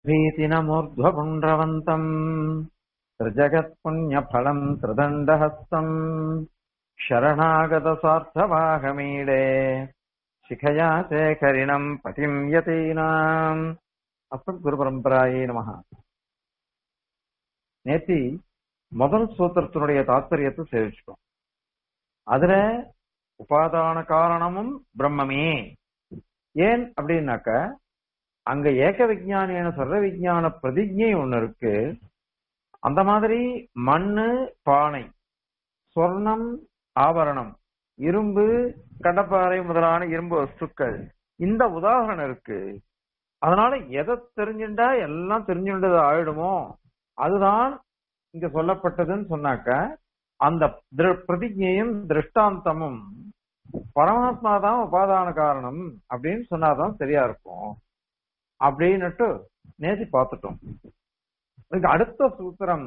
भीतिनमूर्ध्वपुण्ड्रवन्तम् त्रिजगत्पुण्यफलम् त्रिदण्डहस्तम् शरणागतस्वार्थवाहमीडे शिखया शेखरिणम् पतिम् यतीनाम् அஸ்மத்குருபரம்பராயே நமஹ நேத்தி முதல் சூத்திரத்தினுடைய தாத்பரியத்தை சேவிச்சிட்டோம் அதுல உபாதான காரணமும் பிரம்மமே ஏன் அப்படின்னாக்க அங்க ஏக விஜானியான சர்வ விஜான பிரதிஜை ஒண்ணு இருக்கு அந்த மாதிரி மண்ணு பானை சொர்ணம் ஆபரணம் இரும்பு கடப்பாறை முதலான இரும்பு வஸ்துக்கள் இந்த உதாரணம் இருக்கு அதனால எதை தெரிஞ்சுட்டா எல்லாம் தெரிஞ்சுட்டது ஆயிடுமோ அதுதான் இங்க சொல்லப்பட்டதுன்னு சொன்னாக்க அந்த பிரதிஜையும் திருஷ்டாந்தமும் பரமாத்மா தான் உபாதான காரணம் அப்படின்னு சொன்னாதான் சரியா இருக்கும் அப்படின்னுட்டு நேசி பார்த்துட்டோம் இதுக்கு அடுத்த சூத்திரம்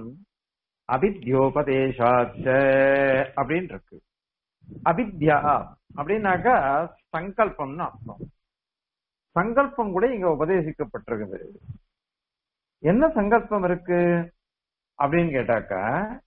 அபித்யோபதேசாச்ச அப்படின்னு இருக்கு அபித்யா அப்படின்னாக்கா சங்கல்பம்னு அர்த்தம் சங்கல்பம் கூட இங்க உபதேசிக்கப்பட்டிருக்குது என்ன சங்கல்பம் இருக்கு அப்படின்னு கேட்டாக்கா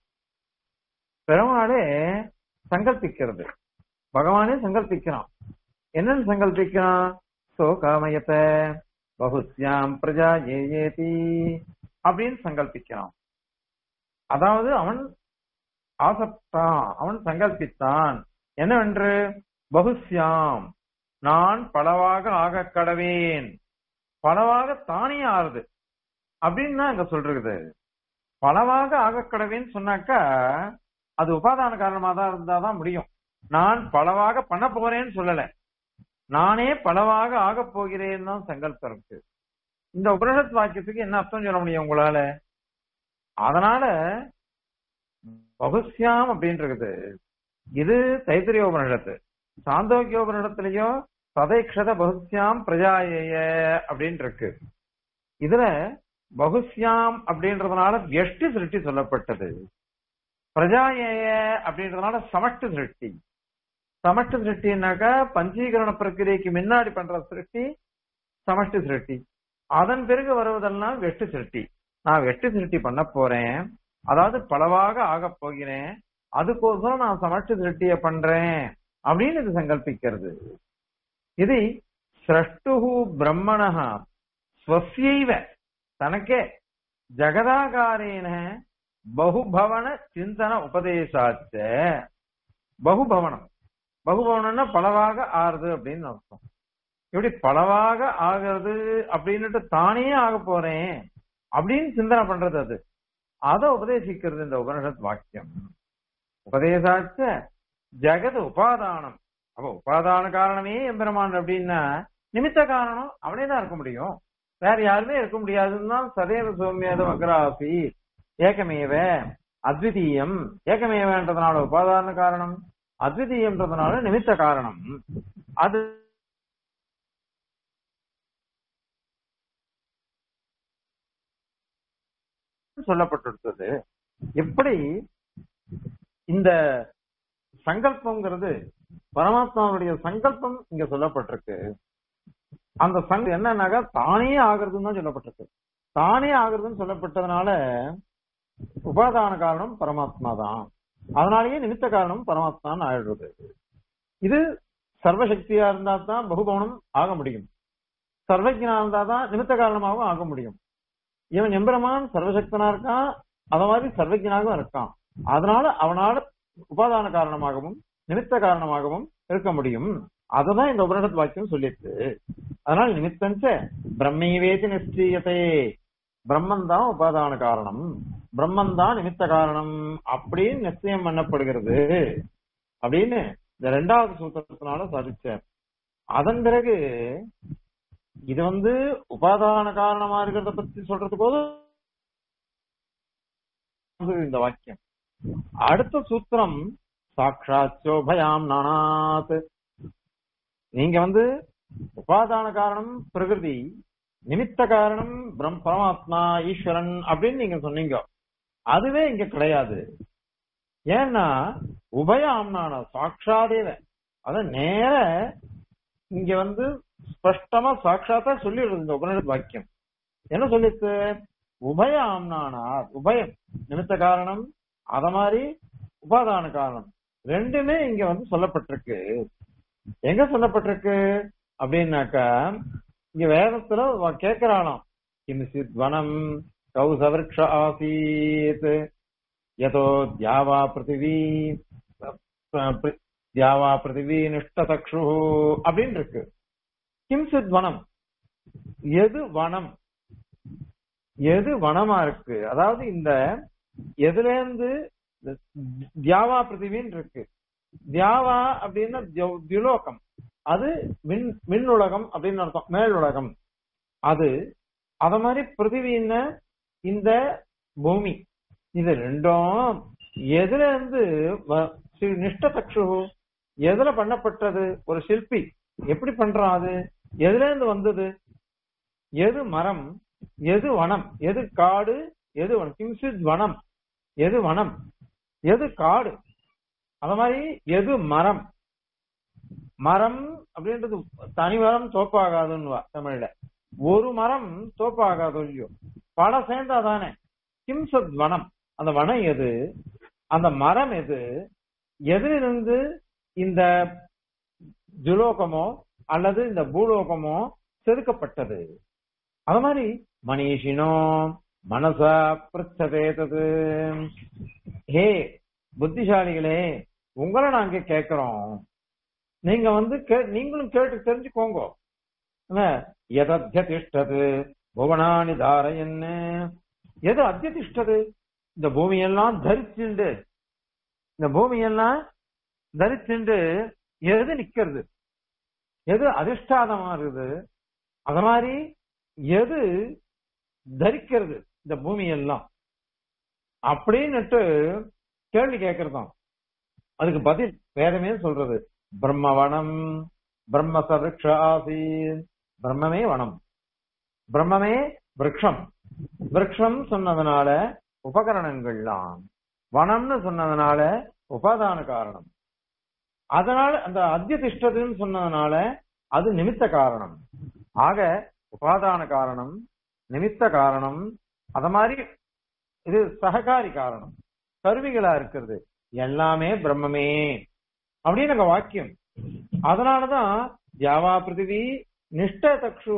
பெருமாளே சங்கல்பிக்கிறது பகவானே சங்கல்பிக்கிறான் என்னன்னு சங்கல்பிக்கிறான் சோகாமயத்தை பகுஸ்யாம் பிரஜா ஏஏதி அப்படின்னு சங்கல்பிக்கிறான் அதாவது அவன் ஆசப்தான் அவன் சங்கல்பித்தான் என்னவென்று பகுஸ்யாம் நான் பலவாக ஆக கடவேன் பலவாக தானே ஆறுது அப்படின்னு தான் இங்க சொல்றது பலவாக ஆக கடவேன்னு சொன்னாக்கா அது உபாதான காரணமா தான் இருந்தாதான் முடியும் நான் பலவாக பண்ண போறேன்னு சொல்லல நானே பலவாக ஆக போகிறேன் தான் சங்கல்பம் இருக்கு இந்த உபனிஷத் வாக்கியத்துக்கு என்ன அர்த்தம் சொல்ல முடியும் உங்களால அதனால பகுஸ்யாம் அப்படின்றது இது தைத்திரிய உபனிஷத்து சாந்தோக்கிய உபனிடத்திலேயோ சதைக்ஷத பகுஸ்யாம் பிரஜாயேய அப்படின்னு இருக்கு இதுல பகுஸ்யாம் அப்படின்றதுனால வியஷ்டி சிருஷ்டி சொல்லப்பட்டது பிரஜாயேய அப்படின்றதுனால சமஷ்டி சிருஷ்டி சமஷ்டி சிருஷ்டினாக்கா பஞ்சீகரண பிரக்கிரியைக்கு முன்னாடி பண்ற சிருஷ்டி சமஷ்டி சிருஷ்டி அதன் பிறகு வருவதெல்லாம் வெட்டு சிருஷ்டி நான் வெட்டு சிருஷ்டி பண்ண போறேன் அதாவது பலவாக ஆக போகிறேன் அதுக்கோசரம் நான் சமஷ்டி சிருஷ்டிய பண்றேன் அப்படின்னு இது சங்கல்பிக்கிறது இது சிரஷ்டு பிரம்மணா ஸ்வசியைவ தனக்கே ஜகதாகாரேன பகுபவன சிந்தன உபதேசாச்ச பகுபவனம் பகுபவனம்னா பலவாக ஆறுது அப்படின்னு அர்த்தம் இப்படி பலவாக ஆகிறது அப்படின்னுட்டு தானே ஆக போறேன் அப்படின்னு சிந்தனை பண்றது அது அதை உபதேசிக்கிறது இந்த உபனிஷத் வாக்கியம் உபதேசாச்ச ஜெகத் உபாதானம் அப்ப உபாதான காரணமே எம்பெருமான் அப்படின்னா நிமித்த காரணம் அவனே தான் இருக்க முடியும் வேற யாருமே இருக்க முடியாதுன்னு தான் சதேவ சோமியத மகராசி ஏகமேவ அத்விதீயம் ஏகமேவன்றதுனால உபாதான காரணம் அத்விதீயம்ன்றதுனால நிமித்த காரணம் அது சொல்லப்பட்டிருந்தது எப்படி இந்த சங்கல்பங்கிறது பரமாத்மாவுடைய சங்கல்பம் இங்க சொல்லப்பட்டிருக்கு அந்த சங்க என்னன்னாக்கா தானே ஆகுறதுன்னு தான் சொல்லப்பட்டிருக்கு தானே ஆகுறதுன்னு சொல்லப்பட்டதுனால உபாதான காரணம் பரமாத்மா தான் அதனாலேயே நிமித்த காரணம் பரமாத்மான்னு ஆயிடுறது இது சர்வசக்தியா இருந்தா தான் பகுபவனம் ஆக முடியும் சர்வஜனா இருந்தா தான் நிமித்த காரணமாகவும் ஆக முடியும் இவன் எம்பெருமான் சர்வசக்தனா இருக்கான் அத மாதிரி சர்வஜனாகவும் இருக்கான் அதனால அவனால உபாதான காரணமாகவும் நிமித்த காரணமாகவும் இருக்க முடியும் அததான் இந்த உபனிஷத் வாக்கியம் சொல்லிருக்கு அதனால நிமித்தஞ்ச பிரம்மைவேதி நிச்சயத்தை பிரம்மன் தான் உபாதான காரணம் பிரம்மன் தான் நிமித்த காரணம் அப்படின்னு நிச்சயம் பண்ணப்படுகிறது அப்படின்னு இந்த ரெண்டாவது சூத்திரத்தினால சாதிச்சார் அதன் பிறகு இது வந்து உபாதான காரணமா இருக்கிறத பத்தி சொல்றது போது இந்த வாக்கியம் அடுத்த சூத்திரம் சாட்சாச்சோபயாம் நானாத் நீங்க வந்து உபாதான காரணம் பிரகிருதி நிமித்த காரணம் பிரம் பரமாத்மா ஈஸ்வரன் அப்படின்னு நீங்க சொன்னீங்க அதுவே இங்க கிடையாது ஏன்னா உபயாம்னான சாட்சாதேவ அத நேர இங்க வந்து ஸ்பஷ்டமா சாட்சாத்தா சொல்லிடுறது இந்த உபநிஷத் வாக்கியம் என்ன சொல்லிச்சு உபய ஆம்னானார் உபயம் நிமித்த காரணம் அத மாதிரி உபாதான காரணம் ரெண்டுமே இங்க வந்து சொல்லப்பட்டிருக்கு எங்க சொல்லப்பட்டிருக்கு அப்படின்னாக்கா இங்க வேதத்துல வ- கேக்குறானாம் கிம்சித் வனம் கௌசவருஷ ஆசீத் யதோ தியாவா பிருத்திவி அஹ், பிரு- தியாவா பிருத்திவி நிஷ்டதக்ஷு அப்படின்னு இருக்கு கிம்சித் வனம் எது வனம் எது வனமா இருக்கு அதாவது இந்த எதுல இருந்து இந்த தியாவா பிருத்திவின்னு இருக்கு தியாவா அப்படின்னா தியோ- தியுலோகம் அது மின் மின் உலகம் அப்படின்னு அர்த்தம் மேல் உலகம் அது அத மாதிரி பிருத்திவின்னு இந்த பூமி இது ரெண்டும் எதுல இருந்து வ- சி- நிஷ்ட தக்ஷு எதுல பண்ணப்பட்டது ஒரு சிற்பி எப்படி பண்றான் அது எதுல இருந்து வந்தது எது மரம் எது வனம் எது காடு எது வனம் கிம்சித் வனம் எது வனம் எது காடு அத மாதிரி எது மரம் மரம் அப்படின்றது தனி மரம் தோப்பாகாதுன்னு தமிழ்ல ஒரு மரம் தோப்பாகாது இல்லையோ பல சேர்ந்தாதானே கிம்சத் வனம் அந்த வனம் எது அந்த மரம் எது எதிலிருந்து இந்த ஜுலோகமோ அல்லது இந்த பூலோகமோ செதுக்கப்பட்டது அது மாதிரி மனிஷினோ மனசா பிரச்சதேதது ஹே புத்திசாலிகளே உங்களை நாங்க கேட்கிறோம் நீங்க வந்து கே- நீங்களும் கேட்டு தெரிஞ்சுக்கோங்க என்ன, எதத்தியதிஷ்டது புவனானி தாரையன்னு எது அத்தியதிஷ்டது இந்த பூமியெல்லாம் தரிச்சுண்டு இந்த பூமியெல்லாம் தரிச்சுண்டு எது நிக்கிறது எது அதிஷ்டாதமா இருக்குது அத மாதிரி எது தரிக்கிறது இந்த பூமியெல்லாம் அப்படின்னுட்டு கேள்வி கேட்கறதாம் அதுக்கு பதில் வேதமே சொல்றது பிரம்மவனம் பிரம்ம சவிருக்ஷ ஆசீன் பிரம்மமே வனம் பிரம்மமே விருட்சம் விருட்சம் சொன்னதுனால உபகரணங்கள்லாம் வனம்னு சொன்னதுனால உபாதான காரணம் அதனால அந்த அத்தியதிஷ்டதுன்னு சொன்னதுனால அது நிமித்த காரணம் ஆக உபாதான காரணம் நிமித்த காரணம் அத மாதிரி இது சககாரி காரணம் கருவிகளா இருக்கிறது எல்லாமே பிரம்மமே அப்படின்னு அங்க வாக்கியம் அதனாலதான் தியாவா பிருத்திவி நிஷ்ட தக்ஷு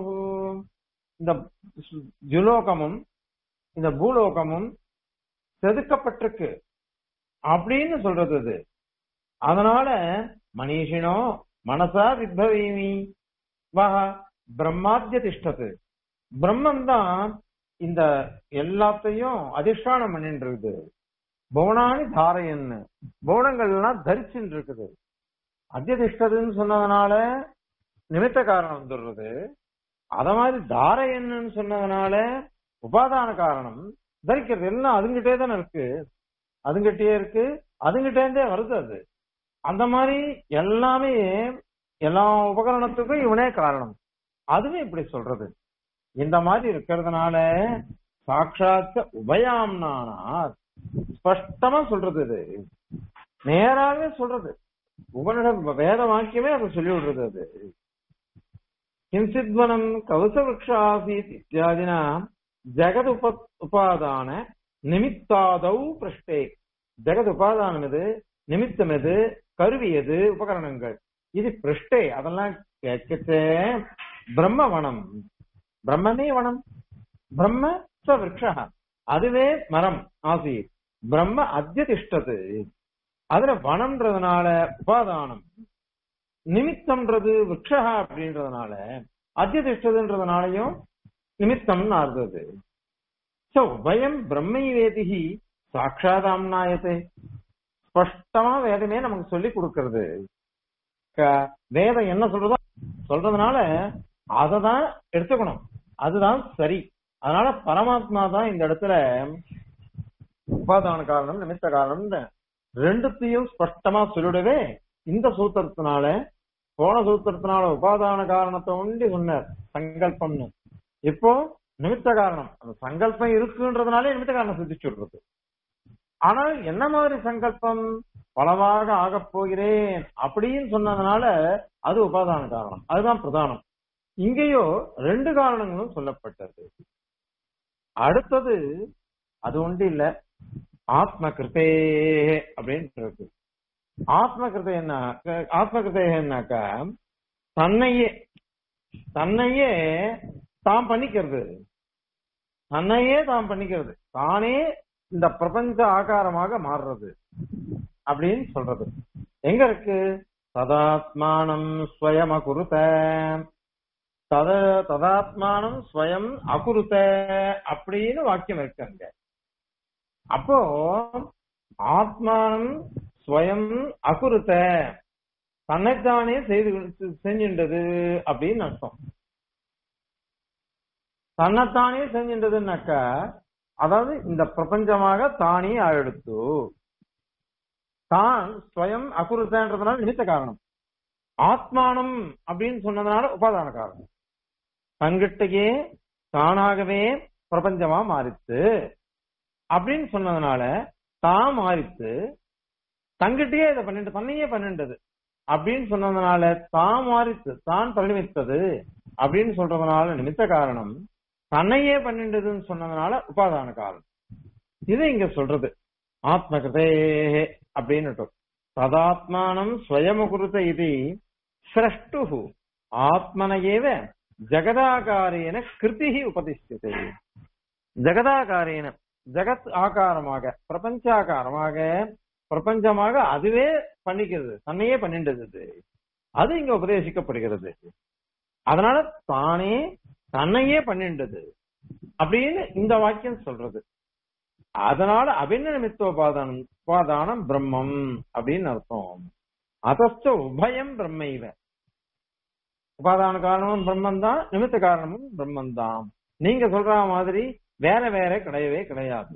இந்த ஜுலோகமும் இந்த பூலோகமும் செதுக்கப்பட்டிருக்கு அப்படின்னு சொல்றது அது அதனால மனிஷினோ மனசா வித்பவீமி வஹ பிரம்மாத்திய திஷ்டது பிரம்மன் தான் இந்த எல்லாத்தையும் அதிஷ்டானம் பண்ணிட்டு இருக்குது புவனானி தாரையன்னு புவனங்கள் எல்லாம் தரிச்சுட்டு இருக்குது அத்தியதிஷ்டதுன்னு சொன்னதுனால நிமித்த காரணம் வந்துடுறது அத மாதிரி தாரையன்னு சொன்னதுனால உபாதான காரணம் தரிக்கிறது எல்லாம் அதுங்கிட்டே தானே இருக்கு அதுங்கிட்டே இருக்கு அதுங்கிட்டே இருந்தே வருது அது அந்த மாதிரி எல்லாமே எல்லா உபகரணத்துக்கும் இவனே காரணம் அதுவே இப்படி சொல்றது இந்த மாதிரி இருக்கிறதுனால சாட்சாத்த உபயாம்னானார் ஸ்பஷ்டமா சொல்றது இது நேராவே சொல்றது உபனிட வேத வாக்கியமே அதை சொல்லி விடுறது அது கிம்சித்வனம் கவச விரக்ஷ ஆசீத் இத்தியாதினா ஜெகத் உப உபாதான நிமித்தாதௌ பிரஷ்டே ஜெகத் உபாதானம் எது நிமித்தம் எது கருவி எது உபகரணங்கள் இது பிருஷ்டே அதெல்லாம் கேட்கச்சே பிரம்ம வனம் பிரம்மமே வனம் பிரம்ம ச விரக்ஷ அதுவே மரம் ஆசீத் பிரம்ம அத்தியதிஷ்டது அதுல வனம்ன்றதுனால உபாதானம் நிமித்தம்ன்றது விரக்ஷா அப்படின்றதுனால அத்தியதிஷ்டதுன்றதுனாலயும் நிமித்தம்னு ஆறுது சோ உபயம் பிரம்மைவேதிகி சாட்சாதாம்னாயத்தை ஸ்பஷ்டமா வேதமே நமக்கு சொல்லி கொடுக்கிறது க- வேதம் என்ன சொல்றதோ சொல்றதுனால அதை தான் எடுத்துக்கணும் அதுதான் சரி அதனால பரமாத்மா தான் இந்த இடத்துல உபாதான காரணம் நிமித்த காரணம் ரெண்டுத்தையும் ஸ்பஷ்டமா சொல்லிடவே இந்த சூத்திரத்தினால போன சூத்திரத்தினால உபாதான காரணத்தை ஒண்டி சொன்னார் சங்கல்பம்னு இப்போ நிமித்த காரணம் அந்த சங்கல்பம் இருக்குன்றதுனாலே நிமித்த காரணம் சித்திச்சு விடுறது ஆனால் என்ன மாதிரி சங்கல்பம் பலவாக ஆகப் போகிறேன் அப்படின்னு சொன்னதுனால அது உபாதான காரணம் அதுதான் பிரதானம் இங்கேயோ ரெண்டு காரணங்களும் சொல்லப்பட்டது அடுத்தது அது ஒன்று இல்ல ஆத்ம கிருத்தே அப்படின்னு இருக்கு ஆத்ம கிருத்தை என்ன ஆத்ம கிருத்தை என்னக்கா தன்னையே தன்னையே தாம் பண்ணிக்கிறது தன்னையே தாம் பண்ணிக்கிறது தானே இந்த பிரபஞ்ச ஆகாரமாக மாறுறது அப்படின்னு சொல்றது எங்க இருக்கு ததாத்மானம் ஸ்வயம் அகுருத தத ததாத்மானம் ஸ்வயம் அகுருத அப்படின்னு வாக்கியம் இருக்கு அங்க அப்போ ஆத்மானம் ஸ்வயம் அகுருத்த தன்னைத்தானே செய்து செஞ்சின்றது அப்படின்னு அர்த்தம் தன்னைத்தானே செஞ்சின்றதுன்னாக்கா அதாவது இந்த பிரபஞ்சமாக தானே ஆயிடுத்து தான் ஸ்வயம் அகுருத்தன்றதுனால நிமித்த காரணம் ஆத்மானம் அப்படின்னு சொன்னதுனால உபாதான காரணம் தங்கிட்டயே தானாகவே பிரபஞ்சமா மாறித்து அப்படின்னு சொன்னதுனால தான் மாறித்து தங்கிட்டயே இதை பண்ணிட்டு தன்னையே பண்ணிட்டது அப்படின்னு சொன்னதுனால தான் மாறித்து தான் பரிணிமித்தது அப்படின்னு சொல்றதுனால நிமித்த காரணம் தன்னையே பண்ணின்றதுன்னு சொன்னதுனால உபாதான காரணம் இது இங்க சொல்றது ஆத்மகிருதே அப்படின்னு ததாத்மானம் ஸ்வயமுகுருத இது சிரஷ்டு ஆத்மனையேவ ஜெகதாகாரேன கிருதி உபதிஷ்டத்தை ஜெகதாகாரேன ஜெகத் ஆகாரமாக பிரபஞ்சாகாரமாக பிரபஞ்சமாக அதுவே பண்ணிக்கிறது தன்னையே பண்ணின்றது அது இங்க உபதேசிக்கப்படுகிறது அதனால தானே தன்னையே பண்ணின்றது அப்படின்னு இந்த வாக்கியம் சொல்றது அதனால அபின்ன நிமித்தோபாதானம் உபாதானம் பிரம்மம் அப்படின்னு அர்த்தம் அதஸ்த உபயம் பிரம்மைவ உபாதான காரணமும் பிரம்மன் தான் நிமித்த காரணமும் பிரம்மன் தான் நீங்க சொல்ற மாதிரி வேற வேற கிடையவே கிடையாது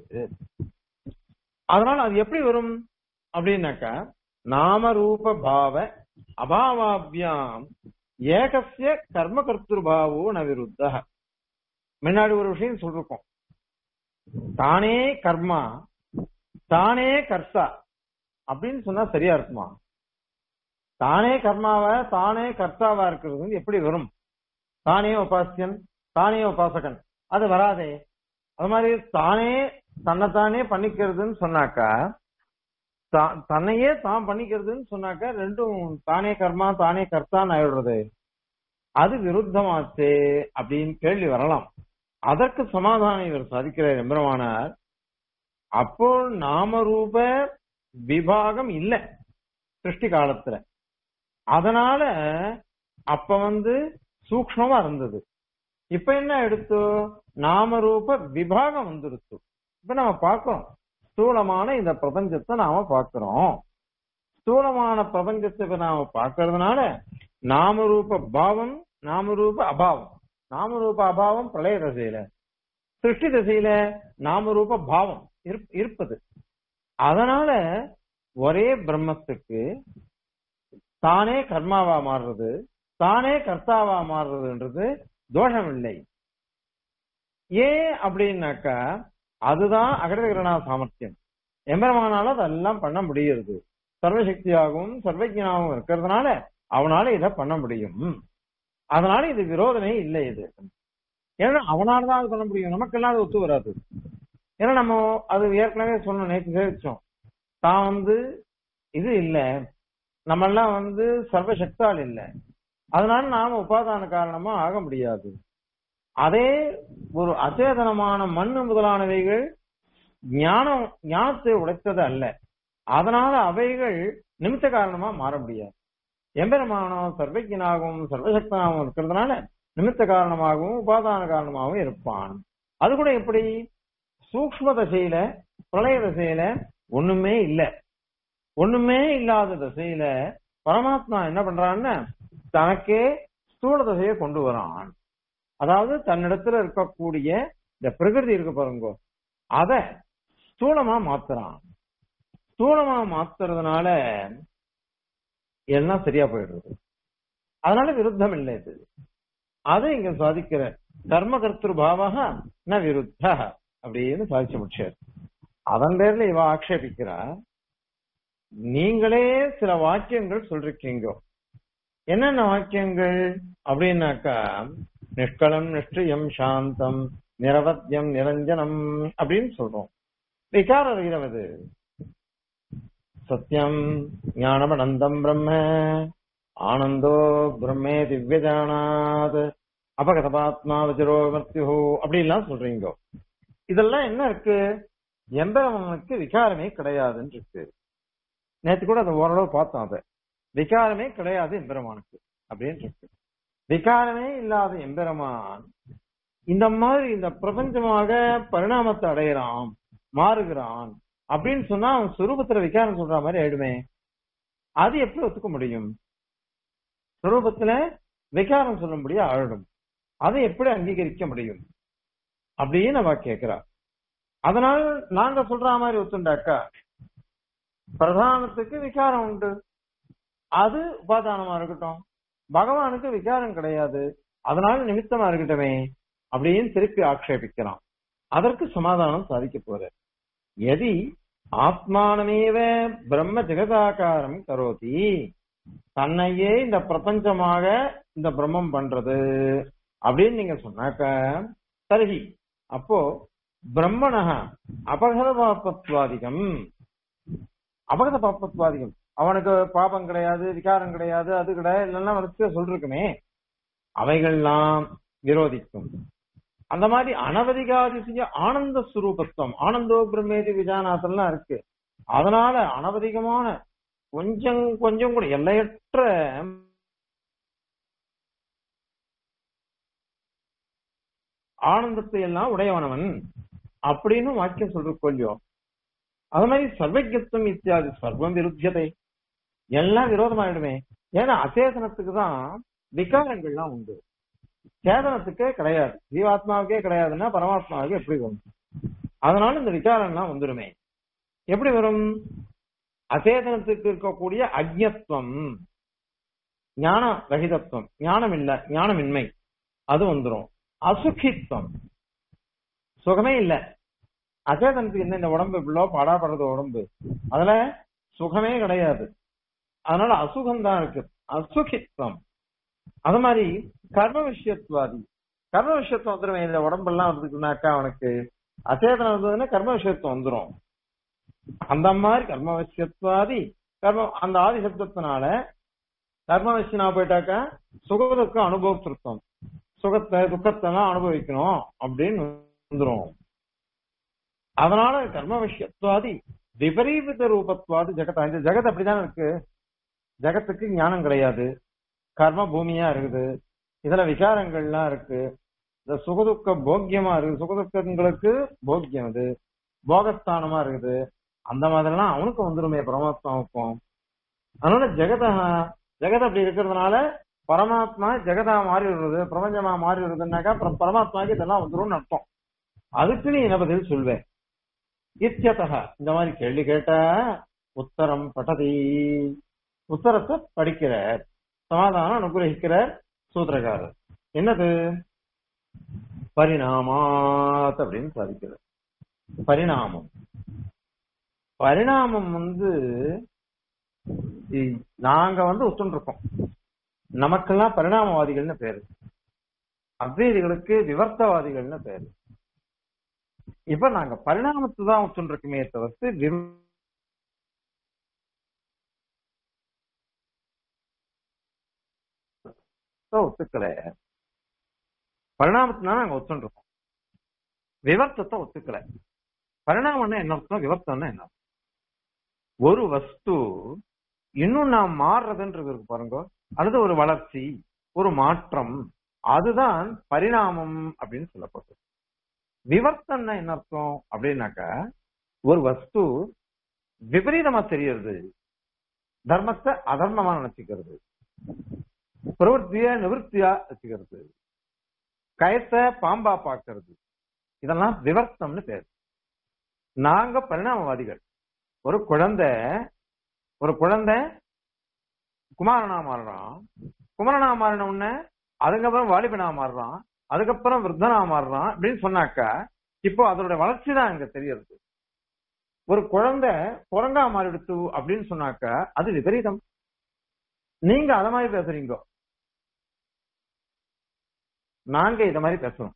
அதனால அது எப்படி வரும் அப்படின்னாக்கா நாம ரூப பாவ அபாவாபியாம் ஏகசிய கர்ம கர்த்திருபாவோ ந விருத்த முன்னாடி ஒரு விஷயம் சொல்லிருக்கோம் தானே கர்மா தானே கர்த்தா அப்படின்னு சொன்னா சரியா இருக்குமா தானே கர்மாவ தானே கர்த்தாவா இருக்கிறது வந்து எப்படி வரும் தானே உபாசியன் தானே உபாசகன் அது வராதே அது மாதிரி தானே தன்னைத்தானே பண்ணிக்கிறதுன்னு சொன்னாக்கா தன்னையே தான் பண்ணிக்கிறதுன்னு சொன்னாக்கா ரெண்டும் தானே கர்மா தானே கர்த்தான்னு ஆயிடுறது அது விருத்தமாச்சே அப்படின்னு கேள்வி வரலாம் அதற்கு சமாதானம் இவர் சாதிக்கிறார் எம்பெருமானார் அப்போ நாமரூப விபாகம் இல்ல சிருஷ்டி காலத்துல அதனால அப்ப வந்து சூக்மமா இருந்தது இப்ப என்ன எடுத்து நாமரூப விபாகம் வந்துருச்சு இப்ப நம்ம பார்க்கிறோம் ஸ்தூலமான இந்த பிரபஞ்சத்தை நாம பார்க்கிறோம் ஸ்தூலமான பிரபஞ்சத்தை இப்ப நாம பார்க்கறதுனால நாமரூப பாவம் நாமரூப அபாவம் நாமரூப அபாவம் பிரளய தசையில சிருஷ்டி தசையில நாமரூப பாவம் இருப்பது அதனால ஒரே பிரம்மத்துக்கு தானே கர்மாவா மாறுறது தானே கர்த்தாவா மாறுறதுன்றது தோஷம் இல்லை ஏன் அப்படின்னாக்கா அதுதான் அகடகிரணா சாமர்த்தியம் எம்பெருமானால அதெல்லாம் பண்ண முடியுது சர்வசக்தியாகவும் சர்வஜனாகவும் இருக்கிறதுனால அவனால இதை பண்ண முடியும் அதனால இது விரோதமே இல்லை இது ஏன்னா அவனாலதான் அது பண்ண முடியும் நமக்கெல்லாம் அது ஒத்து வராது ஏன்னா நம்ம அது ஏற்கனவே சொன்ன நேற்று தெரிவிச்சோம் தான் வந்து இது இல்ல நம்ம எல்லாம் வந்து சர்வசக்தால் இல்ல அதனால நாம உபாதான காரணமா ஆக முடியாது அதே ஒரு அச்சேதனமான மண்ணு முதலானவைகள் ஞானம் ஞானத்தை உடைத்தது அல்ல அதனால அவைகள் நிமித்த காரணமா மாற முடியாது எம்பெருமானம் சர்வஜனாகவும் சர்வசக்தனாகவும் இருக்கிறதுனால நிமித்த காரணமாகவும் உபாதான காரணமாகவும் இருப்பான் அது கூட எப்படி சூக்ம தசையில பிரளய தசையில ஒண்ணுமே இல்ல ஒண்ணுமே இல்லாத தசையில பரமாத்மா என்ன பண்றான்னு தனக்கே ஸ்தூல தசையை கொண்டு வரான் அதாவது தன்னிடத்துல இருக்கக்கூடிய இந்த பிரகிருதி இருக்கு பாருங்க அத ஸ்தூலமா மாத்துறான் ஸ்தூலமா மாத்துறதுனால எல்லாம் சரியா போயிடுறது அதனால விருத்தம் இல்லை இது அதை இங்க சாதிக்கிற கர்ம கர்த்திரு பாவக ந விருத்த அப்படின்னு சாதிச்சு முடிச்சார் அதன் பேர்ல இவ ஆக்ஷேபிக்கிறா நீங்களே சில வாக்கியங்கள் சொல்றீங்க என்னென்ன வாக்கியங்கள் அப்படின்னாக்கா நிஷ்கலம் நிஷ்டியம் சாந்தம் நிரவத்தியம் நிரஞ்சனம் அப்படின்னு சொல்றோம் விகார ரகிதம் இது சத்தியம் ஞானம் அனந்தம் பிரம்ம ஆனந்தோ பிரம்மே திவ்யஜானாத் அபகதபாத்மா விஜரோ மர்த்தியோ அப்படின்லாம் சொல்றீங்க இதெல்லாம் என்ன இருக்கு எம்பெருமானுக்கு விகாரமே கிடையாதுன்னு இருக்கு நேத்து கூட அதை ஓரளவு பார்த்தோம் அதை விகாரமே கிடையாது எம்பெருமானுக்கு அப்படின்னு இருக்கு விகாரமே இல்லாத எம்பெருமான் இந்த மாதிரி இந்த பிரபஞ்சமாக பரிணாமத்தை அடையிறான் மாறுகிறான் அப்படின்னு சொன்னா அவன் சுரூபத்துல விகாரம் சொல்ற மாதிரி ஆயிடுமே அது எப்படி ஒத்துக்க முடியும் சுரூபத்துல விகாரம் சொல்லும்படியா ஆயிடும் அதை எப்படி அங்கீகரிக்க முடியும் அப்படின்னு அவ கேக்குறா அதனால நாங்க சொல்ற மாதிரி ஒத்துண்டாக்கா பிரதானத்துக்கு விகாரம் உண்டு அது உபாதானமா இருக்கட்டும் பகவானுக்கு விகாரம் கிடையாது அதனால நிமித்தமா இருக்கட்டுமே அப்படின்னு திருப்பி ஆக்ஷேபிக்கலாம் அதற்கு சமாதானம் சாதிக்க போற எதி ஆத்மானமேவ பிரம்ம ஜெகதாகாரம் கரோதி தன்னையே இந்த பிரபஞ்சமாக இந்த பிரம்மம் பண்றது அப்படின்னு நீங்க சொன்னாக்க தருகி அப்போ பிரம்மணக அபகத பாப்பத்வாதிகம் அபகத பாப்பத்வாதிகம் அவனுக்கு பாபம் கிடையாது விகாரம் கிடையாது அது கிடையாது இல்லைன்னா வரிசையா சொல்லிருக்குமே அவைகள்லாம் விரோதிக்கும் அந்த மாதிரி அனவதிகாதிசிய ஆனந்த சுரூபத்துவம் ஆனந்தோ பிரம்மேதி விஜானாத்தெல்லாம் இருக்கு அதனால அனவதிகமான கொஞ்சம் கொஞ்சம் கூட எல்லையற்ற ஆனந்தத்தை எல்லாம் உடையவனவன் அப்படின்னு வாக்கியம் சொல்ற கொஞ்சம் அது மாதிரி சர்வஜத்துவம் இத்தியாதி சர்வம் விருத்தியதை எல்லாம் விரோதமாயிடுமே ஏன்னா அசேதனத்துக்கு தான் விகாரங்கள்லாம் உண்டு சேதனத்துக்கே கிடையாது ஜீவாத்மாவுக்கே கிடையாதுன்னா பரமாத்மாவுக்கு எப்படி வரும் அதனால இந்த விகாரம்லாம் வந்துருமே எப்படி வரும் அசேதனத்துக்கு இருக்கக்கூடிய அஜ்ஞத்துவம் ஞான ரகிதத்துவம் ஞானம் இல்ல ஞானமின்மை அது வந்துரும் அசுகித்வம் சுகமே இல்ல அசேதனத்துக்கு என்ன இந்த உடம்பு இவ்வளோ பாடாப்படுறது உடம்பு அதுல சுகமே கிடையாது அதனால அசுகம் தான் இருக்கு அசுகித்வம் அது மாதிரி கர்ம விஷயத்துவாதி கர்ம விஷயத்துவம் வந்துடும் இந்த உடம்பெல்லாம் வந்துச்சுனாக்கா அவனுக்கு அசேதனம் வந்ததுன்னா கர்ம விஷயத்துவம் வந்துடும் அந்த மாதிரி கர்ம விஷயத்துவாதி கர்ம அந்த ஆதி சப்தத்தினால கர்ம விஷயனா போயிட்டாக்கா சுகத்துக்கு அனுபவத்திருத்தம் சுகத்தை துக்கத்தை எல்லாம் அனுபவிக்கணும் அப்படின்னு வந்துரும் அதனால கர்ம விஷயத்துவாதி விபரீத ரூபத்துவாதி ஜெகத்தா இந்த ஜெகத் அப்படிதான் இருக்கு ஜெகத்துக்கு ஞானம் கிடையாது கர்ம பூமியா இருக்குது இதுல விகாரங்கள்லாம் இருக்கு இந்த சுகதுக்க போக்கியமா இருக்கு சுகதுக்கங்களுக்கு போக்கியம் இது போகஸ்தானமா இருக்குது அந்த மாதிரிலாம் அவனுக்கு வந்துருமே பரமாத்மாவுக்கும் அதனால ஜெகத ஜெகத் அப்படி இருக்கிறதுனால பரமாத்மா ஜெகதா மாறி வருது பிரபஞ்சமா மாறி வருதுன்னாக்கா பரமாத்மாக்கு இதெல்லாம் வந்துரும்னு அர்த்தம் அதுக்கு நீ என்ன பதில் சொல்வேன் இத்தியதக இந்த மாதிரி கேள்வி கேட்ட உத்தரம் பட்டதி உத்தரத்தை படிக்கிறார் சமாதானம் அனுகிரகிக்கிறார் சூத்திரக்காரர் என்னது பரிணாமாத் அப்படின்னு சாதிக்கிறார் பரிணாமம் பரிணாமம் வந்து நாங்க வந்து ஒத்துருக்கோம் நமக்கெல்லாம் பரிணாமவாதிகள்னு பேரு அத்வைதிகளுக்கு விவர்த்தவாதிகள்னு பேரு இப்ப நாங்க பரிணாமத்தை தான் ஒத்துருக்குமே தவிர்த்து ஒத்துக்கல பரிணாமத்தினால நாங்க ஒத்துருக்கோம் விவர்த்தத்தை ஒத்துக்கல பரிணாமம்னா என்ன அர்த்தம் விவர்த்தம்னா என்ன ஒரு வஸ்து இன்னும் நாம் மாறுறதுன்றது இருக்கு பாருங்க அல்லது ஒரு வளர்ச்சி ஒரு மாற்றம் அதுதான் பரிணாமம் அப்படின்னு சொல்லப்பட்டது விவர்த்தம்னா என்ன அர்த்தம் அப்படின்னாக்கா ஒரு வஸ்து விபரீதமா தெரியறது தர்மத்தை அதர்மமா நினைச்சுக்கிறது பிரவருத்திய நிவர்த்தியா வச்சுக்கிறது கயத்தை பாம்பா பாக்குறது இதெல்லாம் விவர்த்தம்னு பேர் நாங்க பரிணாமவாதிகள் ஒரு குழந்தை ஒரு குழந்தை குமாரனா மாறுறான் குமரனா மாறின உடனே அதுக்கப்புறம் வாலிபனா மாறுறான் அதுக்கப்புறம் விருத்தனா மாறுறான் அப்படின்னு சொன்னாக்கா இப்போ அதோட வளர்ச்சி தான் அங்க தெரியறது ஒரு குழந்தை குரங்கா மாறிடுத்து அப்படின்னு சொன்னாக்கா அது விபரீதம் நீங்க அத மாதிரி பேசுறீங்க நாங்க இத மாதிரி பேசுறோம்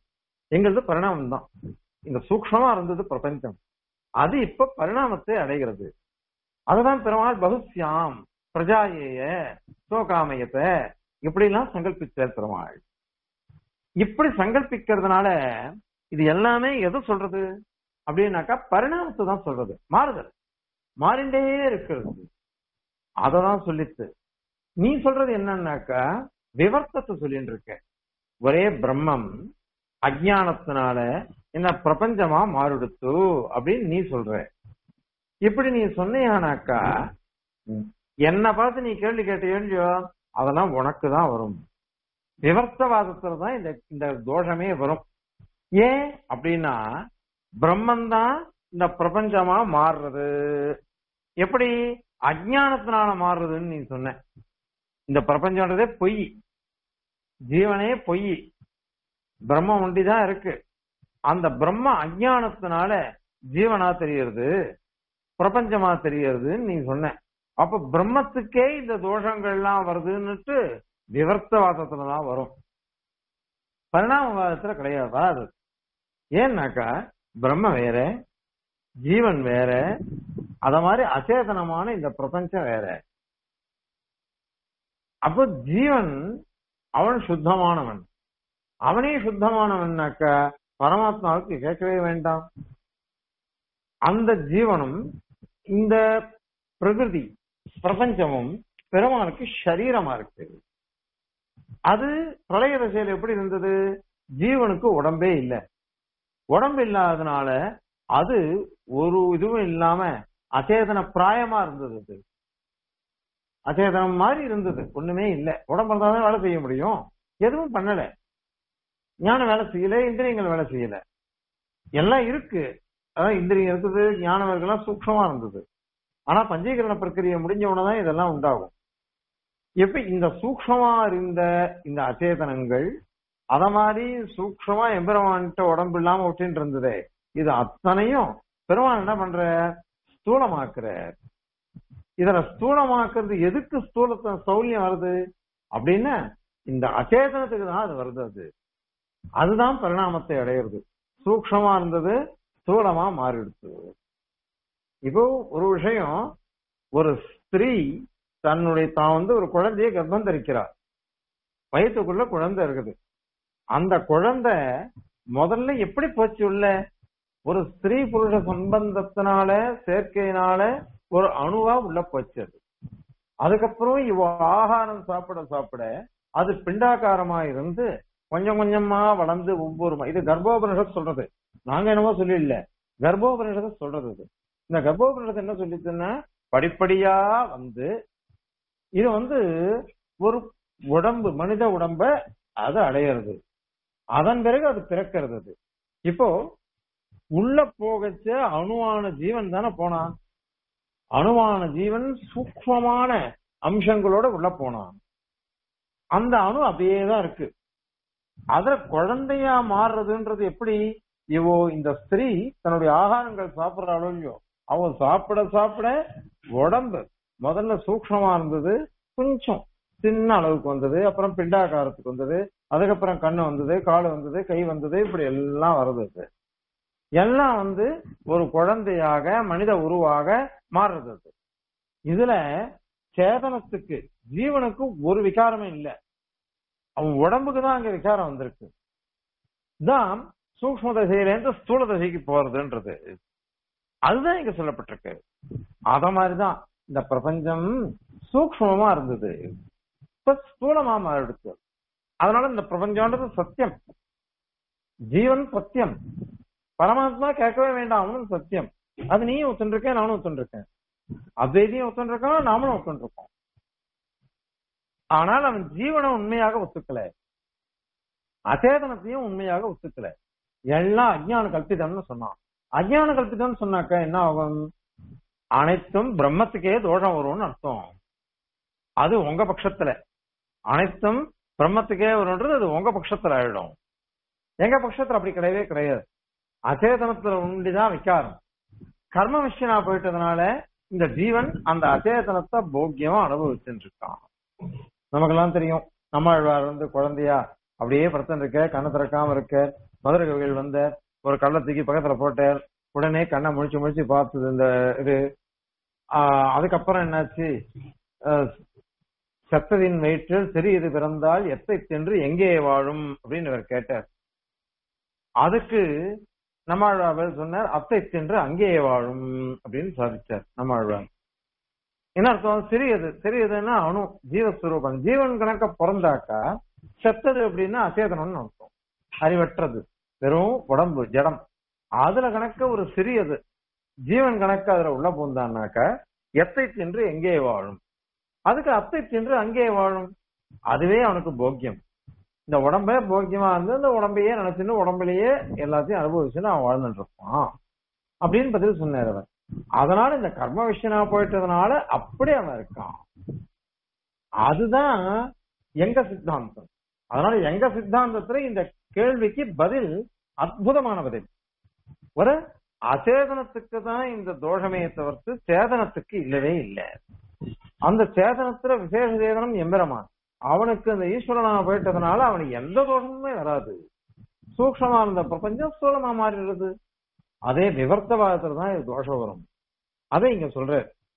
எங்களது பரிணாமம் தான் இந்த சூக்ஷ்மமா இருந்தது பிரபஞ்சம் அது இப்ப பரிணாமத்தை அடைகிறது அதுதான் பெருமாள் பகுஸ்யாம் பிரஜாயேய சோகாமயத்தை இப்படி எல்லாம் சங்கல்பிச்சார் பெருமாள் இப்படி சங்கல்பிக்கிறதுனால இது எல்லாமே எது சொல்றது அப்படின்னாக்கா பரிணாமத்தை தான் சொல்றது மாறுதல் மாறிண்டே இருக்கிறது அததான் சொல்லித்து நீ சொல்றது என்னன்னாக்கா விவர்த்தத்தை சொல்லிட்டு இருக்க ஒரே பிரம்மம் அஜானத்தினால என்ன பிரபஞ்சமா மாறுடுத்து அப்படின்னு நீ சொல்ற இப்படி நீ சொன்னியானாக்கா என்ன பார்த்து நீ கேள்வி கேட்டியோ அதெல்லாம் உனக்கு தான் வரும் விவர்த்தவாதத்துல தான் இந்த இந்த தோஷமே வரும் ஏன் அப்படின்னா பிரம்மன் தான் இந்த பிரபஞ்சமா மாறுறது எப்படி அஜானத்தினால மாறுறதுன்னு நீ சொன்ன இந்த பிரபஞ்சம்ன்றதே பொய் ஜீவனே பொய் பிரம்மம் ஒண்டிதான் இருக்கு அந்த பிரம்ம அஜானத்தினால ஜீவனா தெரியறது பிரபஞ்சமா தெரியறதுன்னு நீ சொன்ன அப்ப பிரம்மத்துக்கே இந்த தோஷங்கள் எல்லாம் வருதுன்னுட்டு விவர்த்தவாதத்துலதான் வரும் பரிணாமவாதத்துல கிடையாது வராது ஏன்னாக்கா பிரம்ம வேற ஜீவன் வேற அத மாதிரி அச்சேதனமான இந்த பிரபஞ்சம் வேற அப்போ ஜீவன் அவன் சுத்தமானவன் அவனே சுத்தமானவன்னாக்கா பரமாத்மாவுக்கு கேட்கவே வேண்டாம் அந்த ஜீவனும் இந்த பிரகிருதி பிரபஞ்சமும் பெருமானுக்கு சரீரமா இருக்கு அது பிரளய தசையில் எப்படி இருந்தது ஜீவனுக்கு உடம்பே இல்லை உடம்பு இல்லாததுனால அது ஒரு இதுவும் இல்லாம அச்சேதன பிராயமா இருந்தது அது அச்சேதனம் மாதிரி இருந்தது ஒண்ணுமே இல்லை உடம்பு இருந்தாதான் வேலை செய்ய முடியும் எதுவும் பண்ணல ஞான வேலை செய்யல இந்திரியங்கள் வேலை செய்யல எல்லாம் இருக்கு அதான் இந்திரியம் இருக்குது ஞானவர்கள்லாம் சூக்ஷமா இருந்தது ஆனா பஞ்சீகரண பிரக்கிரியை முடிஞ்ச உடனே இதெல்லாம் உண்டாகும் எப்ப இந்த சூக்ஷமா இருந்த இந்த அச்சேதனங்கள் அத மாதிரி சூக்ஷமா எம்பெருமான்கிட்ட உடம்பு இல்லாம விட்டுட்டு இருந்ததே இது அத்தனையும் பெருமான் என்ன பண்ற ஸ்தூலமாக்குற இதுல ஸ்தூலமாக்குறது எதுக்கு ஸ்தூலத்தை சௌல்யம் வருது அப்படின்னா இந்த அச்சேதனத்துக்கு தான் அது வருது அது அதுதான் பரிணாமத்தை அடையிறது சூக்ஷமா இருந்தது ஸ்தூலமா மாறிடுச்சு இப்போ ஒரு விஷயம் ஒரு ஸ்திரீ தன்னுடைய தான் வந்து ஒரு குழந்தைய கர்ப்பம் தரிக்கிறார் வயிற்றுக்குள்ள குழந்தை இருக்குது அந்த குழந்தை முதல்ல எப்படி போச்சு உள்ள ஒரு ஸ்திரீ புருஷ சம்பந்தத்தினால சேர்க்கையினால ஒரு அணுவா உள்ள போச்சு அது அதுக்கப்புறம் இவ ஆகாரம் சாப்பிட சாப்பிட அது பிண்டாகாரமா இருந்து கொஞ்சம் கொஞ்சமா வளர்ந்து ஒவ்வொரு ம- இது கர்ப்போபனிஷத் சொல்றது நாங்க என்னமோ சொல்லி இல்ல கர்ப்போபனிஷத் சொல்றது இது இந்த கர்ப்போபனிஷத் என்ன சொல்லிச்சுன்னா படிப்படியா வந்து இது வந்து ஒரு உடம்பு மனித உடம்ப அது அடையிறது அதன் பிறகு அது பிறக்கிறது அது இப்போ உள்ள போகச்ச அணுவான ஜீவன் தானே போனான் அணுவான ஜீவன் சூக்மமான அம்சங்களோட உள்ள போனான் அந்த அணு அப்படியே தான் இருக்கு அதுல குழந்தையா மாறுறதுன்றது எப்படி இவோ இந்த ஸ்திரீ தன்னுடைய ஆகாரங்கள் சாப்பிடுறாளோ இல்லையோ அவ சாப்பிட சாப்பிட உடம்பு முதல்ல சூக்ஷ்மமா இருந்தது கொஞ்சம் சின்ன அளவுக்கு வந்தது அப்புறம் பிண்டாகாரத்துக்கு வந்தது அதுக்கப்புறம் கண்ணு வந்தது கால் வந்தது கை வந்தது இப்படி எல்லாம் வருது அது. எல்லாம் வந்து ஒரு குழந்தையாக மனித உருவாக மாறுறது அது. இதுல சேதனத்துக்கு ஜீவனுக்கு ஒரு விகாரமே இல்லை அவன் உடம்புக்கு தான் அங்க விகாரம் வந்திருக்கு தான் சூக்ம தசையிலேருந்து ஸ்தூல தசைக்கு போறதுன்றது அதுதான் இங்க சொல்லப்பட்டிருக்கு அத மாதிரிதான் இந்த பிரபஞ்சம் சூக்மமா இருந்தது இப்ப ஸ்தூலமா மாறிடுச்சு அதனால இந்த பிரபஞ்சம்ன்றது சத்தியம் ஜீவன் சத்தியம் பரமாத்மா கேட்கவே வேண்டாம் அவனும் சத்தியம் அது நீயும் ஒத்துருக்கேன் நானும் ஒத்துருக்கேன் அத்வைதியும் ஒத்துருக்கான் நாமளும் ஒத்துருக்கோம் ஆனால் அவன் ஜீவனை உண்மையாக ஒத்துக்கல அச்சேதனத்தையும் உண்மையாக ஒத்துக்கல எல்லாம் அஜ்ஞான கல்பிதம்னு சொன்னான் அஜ்ஞான கல்பிதம்னு சொன்னாக்க என்ன ஆகும் அனைத்தும் பிரம்மத்துக்கே தோஷம் வரும்னு அர்த்தம் அது உங்க பட்சத்துல அனைத்தும் பிரம்மத்துக்கே வரும்ன்றது அது உங்க பட்சத்துல ஆயிடும் எங்க பட்சத்துல அப்படி கிடையவே கிடையாது அச்சேதனத்துல உண்டுதான் விக்காரம் கர்ம விஷயனா போயிட்டதுனால இந்த ஜீவன் அந்த அச்சேதனத்தை போக்கியமா அனுபவிச்சுட்டு இருக்கான் நமக்கெல்லாம் தெரியும் நம்மாழ்வார் வந்து குழந்தையா அப்படியே படுத்துட்டு இருக்க கண்ணு திறக்காம இருக்க மதுரை கவிகள் வந்த ஒரு கள்ள தூக்கி பக்கத்துல போட்டார் உடனே கண்ணை முழிச்சு முழிச்சு பார்த்தது இந்த இது ஆஹ் அதுக்கப்புறம் என்னாச்சு ஆஹ் செத்ததின் வயிற்றில் சிறியது பிறந்தால் எத்தை தின்று எங்கே வாழும் அப்படின்னு இவர் கேட்டார் அதுக்கு நம்மாழ்வார் சொன்னார் அத்தை தின்று அங்கேயே வாழும் அப்படின்னு சாதிச்சார் நம்மாழ்வார் என்ன அர்த்தம் சிறியது சிறியதுன்னா அணு ஜீவஸ்வரூபம் ஜீவன் கணக்க பிறந்தாக்கா செத்தது அப்படின்னா அச்சேதனம்னு அர்த்தம் அறிவற்றது வெறும் உடம்பு ஜடம் அதுல கணக்க ஒரு சிறியது ஜீவன் கணக்கு அதுல உள்ள பூந்தான்னாக்கா எத்தை தின்று எங்கே வாழும் அதுக்கு அத்தை தின்று அங்கே வாழும் அதுவே அவனுக்கு போக்கியம் இந்த உடம்பே போக்கியமா இருந்து இந்த உடம்பையே நினைச்சுன்னு உடம்புலயே எல்லாத்தையும் அனுபவிச்சுன்னு அவன் வாழ்ந்துட்டு இருப்பான் அப்படின்னு பதில் சொன்னார் அவர் அதனால இந்த கர்ம விஷயனா போயிட்டதுனால அப்படி அவன் இருக்கான் அதுதான் எங்க சித்தாந்தம் அதனால எங்க சித்தாந்தத்துல இந்த கேள்விக்கு பதில் அற்புதமான பதில் ஒரு அச்சேதனத்துக்கு தான் இந்த தோஷமே தவிர்த்து சேதனத்துக்கு இல்லவே இல்லை அந்த சேதனத்துல விசேஷ சேதனம் எம்பெருமான் அவனுக்கு அந்த ஈஸ்வரனா போயிட்டதுனால அவனுக்கு எந்த தோஷமுமே வராது சூக்ஷமா இருந்த பிரபஞ்சம் ஸ்தூலமா மாறிடுது அதே விவர்த்தவாதத்துல தான் இது தோஷம் வரும் அதை இங்க சொல்ற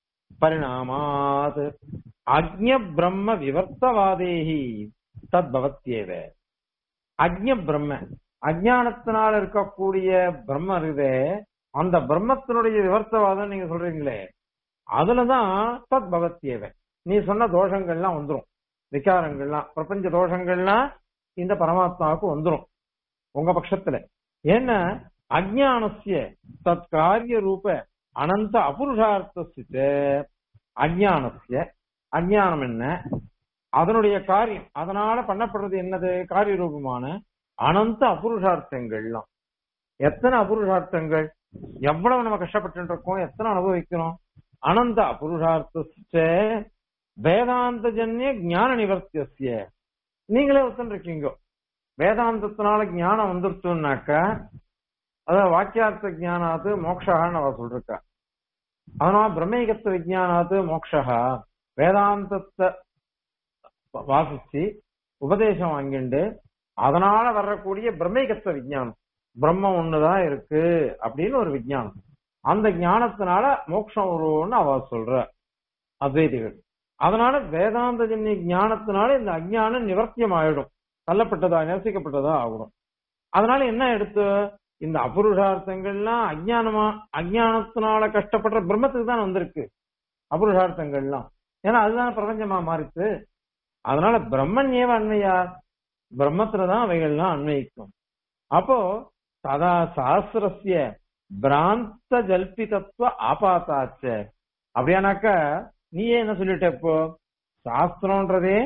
பரிணாமாத் அக்ஞ பிரம்ம விவர்த்தவாதேகி தத் பவத்தியேவ அக்ஞ பிரம்ம அஜானத்தினால் இருக்கக்கூடிய பிரம்ம இருக்குதே அந்த பிரம்மத்தினுடைய விவர்த்தவாதம் நீங்க சொல்றீங்களே அதுலதான் தத் பவத்தியேவ நீ சொன்ன தோஷங்கள்லாம் வந்துரும் விகாரங்கள்லாம் பிரபஞ்ச தோஷங்கள்லாம் இந்த பரமாத்மாவுக்கு வந்துரும் உங்க பட்சத்துல ஏன்னா அஜானசிய தத் காரிய ரூப அனந்த அபுருஷார்த்த அஜானசிய அஜானம் என்ன அதனுடைய காரியம் அதனால பண்ணப்படுறது என்னது காரிய ரூபமான அனந்த அபுருஷார்த்தங்கள்லாம் எத்தனை அபுருஷார்த்தங்கள் எவ்வளவு நம்ம கஷ்டப்பட்டு இருக்கோம் எத்தனை அனுபவிக்கிறோம் அனந்த அபுருஷார்த்த வேதாந்த ஜன்ய ஞான நிவர்த்திய நீங்களே ஒத்துருக்கீங்க வேதாந்தத்தினால ஞானம் வந்துருச்சுன்னாக்க அதாவது வாக்கியார்த்த ஜானாத்து மோக்ஷகான்னு அவ சொல்றா அதனால பிரம்மேகத்துவ விஜயானாத்து மோக்ஷகா வேதாந்தத்தை வாசிச்சு உபதேசம் வாங்கிண்டு அதனால வரக்கூடிய பிரம்மேகத்துவ விஜயானம் பிரம்மம் ஒண்ணுதான் இருக்கு அப்படின்னு ஒரு விஜயானம் அந்த ஞானத்தினால மோட்சம் வரும்னு அவ சொல்ற அத்வைதிகள் அதனால வேதாந்த ஜன்ய ஞானத்தினால இந்த அஜ்ஞானம் நிவர்த்தியம் ஆயிடும் தள்ளப்பட்டதா நிரசிக்கப்பட்டதா ஆகணும் அதனால என்ன எடுத்து இந்த அபுருஷார்த்தங்கள்லாம் அஜ்ஞானமா அஜ்ஞானத்தினால கஷ்டப்படுற பிரம்மத்துக்கு தான் வந்திருக்கு அபுருஷார்த்தங்கள்லாம் ஏன்னா அதுதான் பிரபஞ்சமா மாறிச்சு அதனால பிரம்மன் ஏவ அண்மையா பிரம்மத்துலதான் அவைகள்லாம் அன்வயிக்கும் அப்போ சதா சாஸ்திரஸ்ய பிராந்த ஜல்பிதத்துவ ஆபாத்தாச்ச அப்படியானாக்கா நீயே என்ன சொல்லிட்ட இப்போ சாஸ்திரம்ன்றதே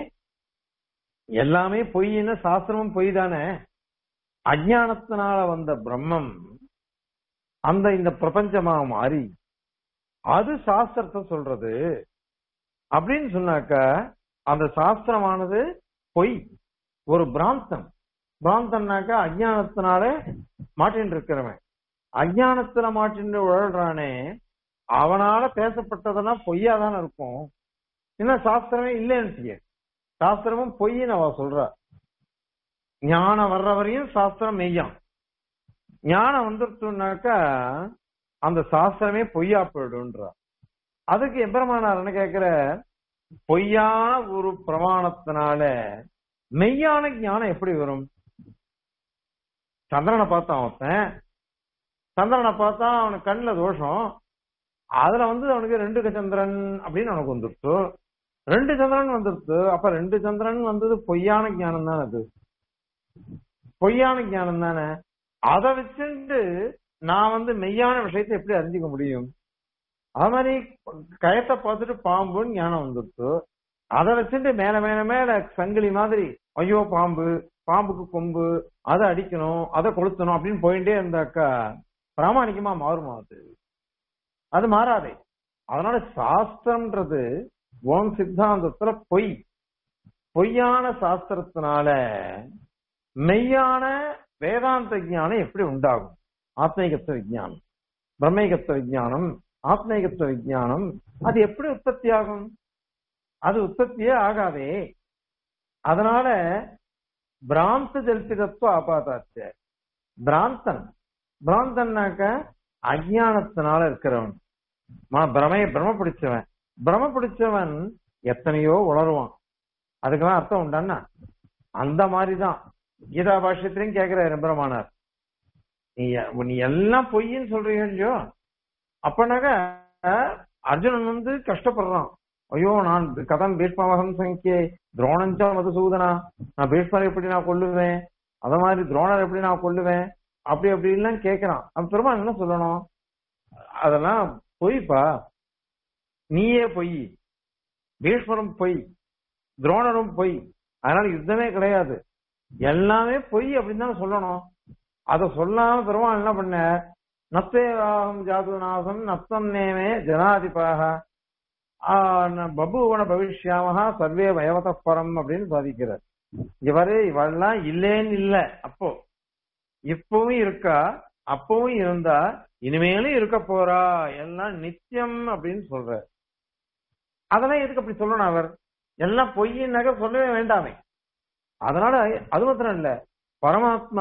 எல்லாமே பொய்ன்னு சாஸ்திரமும் பொய் தானே அஜானத்தினால வந்த பிரம்மம் அந்த இந்த பிரபஞ்சமா மாறி அது சாஸ்திரத்தை சொல்றது அப்படின்னு சொன்னாக்கா அந்த சாஸ்திரமானது பொய் ஒரு பிராந்தம் பிராந்தம்னாக்கா அஜானத்தினால மாட்டின்னு இருக்கிறவன் அஜானத்துல மாட்டின்னு உழல்றானே அவனால பேசப்பட்டதெல்லாம் பொய்யாதானே இருக்கும் என்ன சாஸ்திரமே இல்லைன்னு சாஸ்திரமும் பொய்ன்னு அவ சொல்றா ஞானம் வர்ற வரையும் சாஸ்திரம் மெய்யாம் ஞானம் வந்துருச்சுனாக்கா அந்த சாஸ்திரமே பொய்யா போயிடும்ன்றா அதுக்கு எம்பெருமானார் என்ன கேக்குற பொய்யான ஒரு பிரமாணத்தினால மெய்யான ஞானம் எப்படி வரும் சந்திரனை பார்த்தான் ஒருத்தன் சந்திரனை பார்த்தா அவனுக்கு கண்ணுல தோஷம் அதுல வந்து அவனுக்கு ரெண்டு சந்திரன் அப்படின்னு அவனுக்கு வந்துருச்சு ரெண்டு சந்திரன் வந்துருச்சு அப்ப ரெண்டு சந்திரன் வந்தது பொய்யான ஞானம் தான் அது பொய்யான ஞானம் தானே அதை வச்சுட்டு நான் வந்து மெய்யான விஷயத்தை எப்படி அறிஞ்சிக்க முடியும் அது மாதிரி கயத்தை பார்த்துட்டு பாம்புன்னு ஞானம் வந்துருச்சு அதை வச்சுட்டு மேல மேல மேல சங்கிலி மாதிரி ஐயோ பாம்பு பாம்புக்கு கொம்பு அதை அடிக்கணும் அதை கொளுத்தணும் அப்படின்னு போயிட்டே இருந்தாக்கா பிராமணிக்கமா மாறுமா அது அது மாறாதே அதனால சாஸ்திரம்ன்றது ஓம் சித்தாந்தத்துல பொய் பொய்யான சாஸ்திரத்தினால மெய்யான வேதாந்த விஜயானம் எப்படி உண்டாகும் ஆத்மீகத்துவ விஜயானம் பிரம்மேகத்துவ விஜயானம் ஆத்மீகத்துவ விஜயானம் அது எப்படி உற்பத்தி ஆகும் அது உற்பத்தியே ஆகாதே அதனால பிராந்த ஜல்பிதத்துவ ஆபாதாச்ச பிராந்தன் பிராந்தன்னாக்க அஜ்ஞானத்தினால இருக்கிறவன் ம- பிரமைய பிரம பிடிச்சவன் பிரம பிடிச்சவன் எத்தனையோ உளருவான் அதுக்கெல்லாம் அர்த்தம் உண்டான்னா அந்த மாதிரிதான் கீதா பாஷ்யத்திலையும் கேட்கிறாரு எம்பெருமானார் நீ நீ எல்லாம் பொய்ன்னு சொல்றீங்க இல்லையோ அப்பனாக்க அர்ஜுனன் வந்து கஷ்டப்படுறான் ஐயோ நான் கதம் பீஷ்மவகம் சங்கியே துரோணஞ்சா மதுசூதனா நான் பீஷ்மரை எப்படி நான் கொல்லுவேன் அத மாதிரி துரோணர் எப்படி நான் கொல்லுவேன் அப்படி அப்படி எல்லாம் கேட்கிறான் அப்ப பெருமாள் என்ன சொல்லணும் அதெல்லாம் பொய்ப்பா நீயே பொய் பீஷ்மரும் பொய் துரோணரும் பொய் அதனால யுத்தமே கிடையாது எல்லாமே பொய் அப்படின்னு தானே சொல்லணும் அத சொல்லாம பெருமாள் என்ன பண்ண நத்தேவாகம் ஜாதுநாசம் நத்தம் நேமே ஜனாதிபாக பபுவன பவிஷ்யாமஹா சர்வே வயவத பரம் அப்படின்னு சாதிக்கிறார் இவரு இவெல்லாம் இல்லேன்னு இல்ல அப்போ இப்பவும் இருக்கா அப்பவும் இருந்தா இனிமேலும் இருக்க போறா எல்லாம் நித்தியம் அப்படின்னு சொல்ற அதெல்லாம் எதுக்கு அப்படி சொல்லணும் அவர் எல்லாம் பொய்யின்னாக்க சொல்லவே வேண்டாமே அதனால அது மாத்திரம் இல்ல பரமாத்மா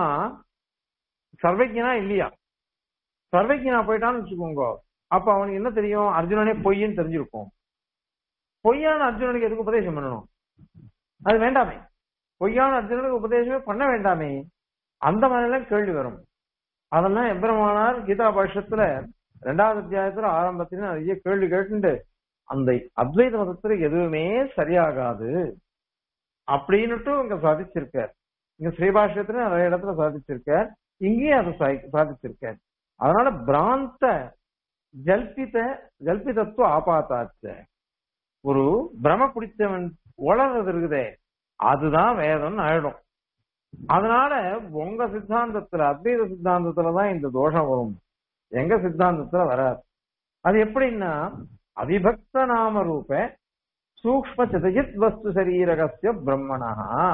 சர்வஜனா இல்லையா சர்வஜனா போயிட்டான்னு வச்சுக்கோங்க அப்ப அவனுக்கு என்ன தெரியும் அர்ஜுனனே பொய்ன்னு தெரிஞ்சிருக்கும் பொய்யான அர்ஜுனனுக்கு எதுக்கு உபதேசம் பண்ணணும் அது வேண்டாமே பொய்யான அர்ஜுனனுக்கு உபதேசமே பண்ண வேண்டாமே அந்த மாதிரிலாம் கேள்வி வரும் அதெல்லாம் எம்பெருமானார் கீதா பாஷ்யத்துல ரெண்டாவது அத்தியாயத்துல ஆரம்பத்துல நிறைய கேள்வி கேட்டுண்டு அந்த அத்வைத மதத்துல எதுவுமே சரியாகாது அப்படின்னுட்டு இங்க சாதிச்சிருக்கார் இங்க ஸ்ரீபாஷ்யத்துல நிறைய இடத்துல சாதிச்சிருக்கார் இங்கேயும் அதை சா- சாதிச்சிருக்கார் அதனால பிராந்த ஜல்பித ஜல்பிதத்துவ ஆபாத்தாச்ச ஒரு பிரம பிடிச்சவன் உளறது இருக்குதே அதுதான் வேதம் ஆயிடும் அதனால உங்க சித்தாந்தத்துல அத்வைத சித்தாந்தத்துலதான் இந்த தோஷம் வரும் எங்க சித்தாந்தத்துல வராது அது எப்படின்னா அவிபக்த நாம ரூப சூக்ம சிதஜித் வஸ்து சரீரகஸ்ய பிரம்மணா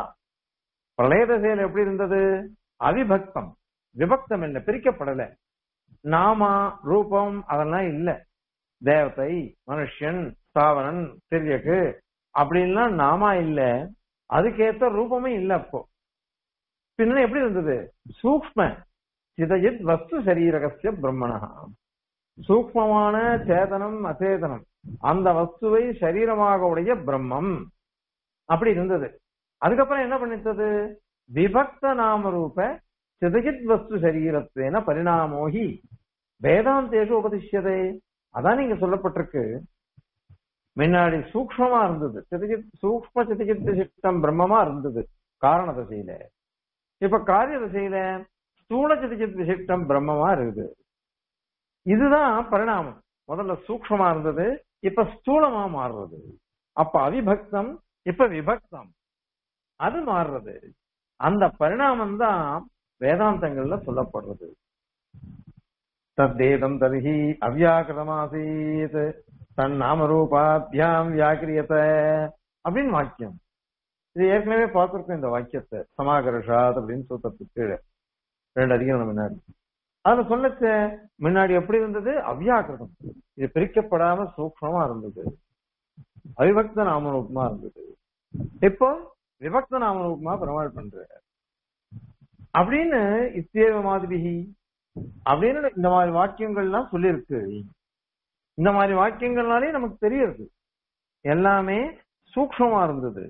பிரளய தசையில எப்படி இருந்தது அவிபக்தம் விபக்தம் இல்ல பிரிக்கப்படல நாமா ரூபம் அதெல்லாம் இல்ல தேவதை மனுஷன் ஸ்தாவரன் திரியக்கு அப்படின்லாம் நாமா இல்ல அதுக்கேத்த ரூபமே இல்ல அப்போ பின்ன எப்படி இருந்தது சூக்ம சிதஜித் வஸ்து சரீரகஸ்ய பிரம்மணா சூக்மமான சேதனம் அச்சேதனம் அந்த வஸ்துவை சரீரமாக உடைய பிரம்மம் அப்படி இருந்தது அதுக்கப்புறம் என்ன பண்ணித்தது விபக்த நாம ரூப சிதஜித் வஸ்து சரீரத்வேன பரிணாமோகி வேதாந்தேஷு உபதிஷ்யதே அதான் நீங்க சொல்லப்பட்டிருக்கு முன்னாடி சூக்மமா இருந்தது சிதஜித் சூக்ம சிதஜித் சித்தம் பிரம்மமா இருந்தது காரண தசையில இப்ப காரிய தசையில ஸ்தூல சிதஜித் விசிஷ்டம் பிரம்மமா இருக்குது இதுதான் பரிணாமம் முதல்ல சூக்மமா இருந்தது இப்ப ஸ்தூலமா மாறுறது அப்ப அவிபக்தம் இப்ப விபக்தம் அது மாறுறது அந்த பரிணாமம் தான் வேதாந்தங்கள்ல சொல்லப்படுறது தத்தேதம் தர்ஹி அவ்யாக்கிரமாசீத் தன் நாமரூபாபியாம் வியாக்கிரியத அப்படின்னு வாக்கியம் இது ஏற்கனவே பார்த்திருக்கோம் இந்த வாக்கியத்தை சமாகர்ஷாத் அப்படின்னு சூத்திரத்துக்கு கீழே ரெண்டு அதிகம் முன்னாடி அதுல சொல்லச்ச முன்னாடி எப்படி இருந்தது அவ்யாக்கிருதம் இது பிரிக்கப்படாம சூக்மமா இருந்தது அவிபக்த நாமரூபமா இருந்தது இப்போ விபக்த நாமரூபமா பெருமாள் பண்ற அப்படின்னு இத்தேவ மாதிரி அப்படின்னு இந்த மாதிரி வாக்கியங்கள்லாம் சொல்லியிருக்கு இந்த மாதிரி வாக்கியங்கள்னாலே நமக்கு தெரியுது எல்லாமே சூக்மமா இருந்தது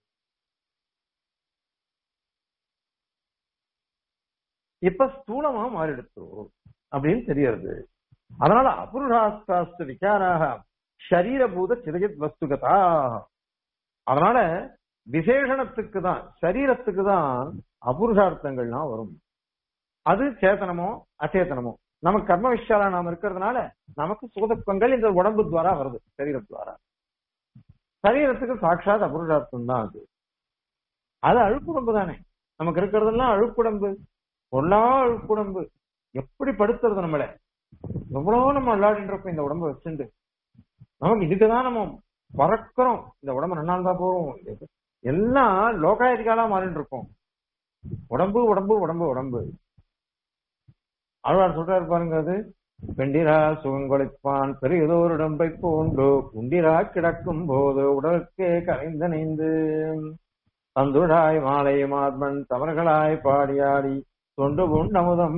இப்ப ஸ்தூலமா மாறிடுச்சு அப்படின்னு தெரியறது அதனால அபுருஷாஸ்தாஸ்து விசாராக ஷரீரபூத சிதஜித் வஸ்துகதா அதனால விசேஷணத்துக்கு தான் சரீரத்துக்கு தான் அபுருஷார்த்தங்கள்லாம் வரும் அது சேத்தனமோ அச்சேதனமோ நமக்கு கர்ம விஷயாலா நாம இருக்கிறதுனால நமக்கு சுகதுக்கங்கள் இந்த உடம்பு துவாரா வருது சரீரம் துவாரா சரீரத்துக்கு சாட்சாத் அபுருஷார்த்தம் தான் அது அது அழுக்குடம்பு தானே நமக்கு இருக்கிறதெல்லாம் அழுக்குடம்பு பொல்லா அழுக்குடம்பு எப்படி படுத்துறது நம்மள எவ்வளவு நம்ம விளையாடிட்டு இருக்கோம் இந்த உடம்ப வச்சுட்டு நமக்கு இதுக்குதான் நம்ம பறக்கிறோம் இந்த உடம்பு ரெண்டு நாள் தான் போறோம் எல்லாம் லோகாயதிகாலா மாறிட்டு இருக்கோம் உடம்பு உடம்பு உடம்பு உடம்பு ஆழ்வார் சொல்றாரு பாருங்க அது பெண்டிரா சுகங்கொழிப்பான் பெரியதோர் உடம்பை பூண்டு உண்டிரா கிடக்கும் போது உடலுக்கே கரைந்த நைந்து தந்துழாய் மாலை மார்பன் தவறுகளாய் பாடியாடி தொண்டு உண்டமுதம்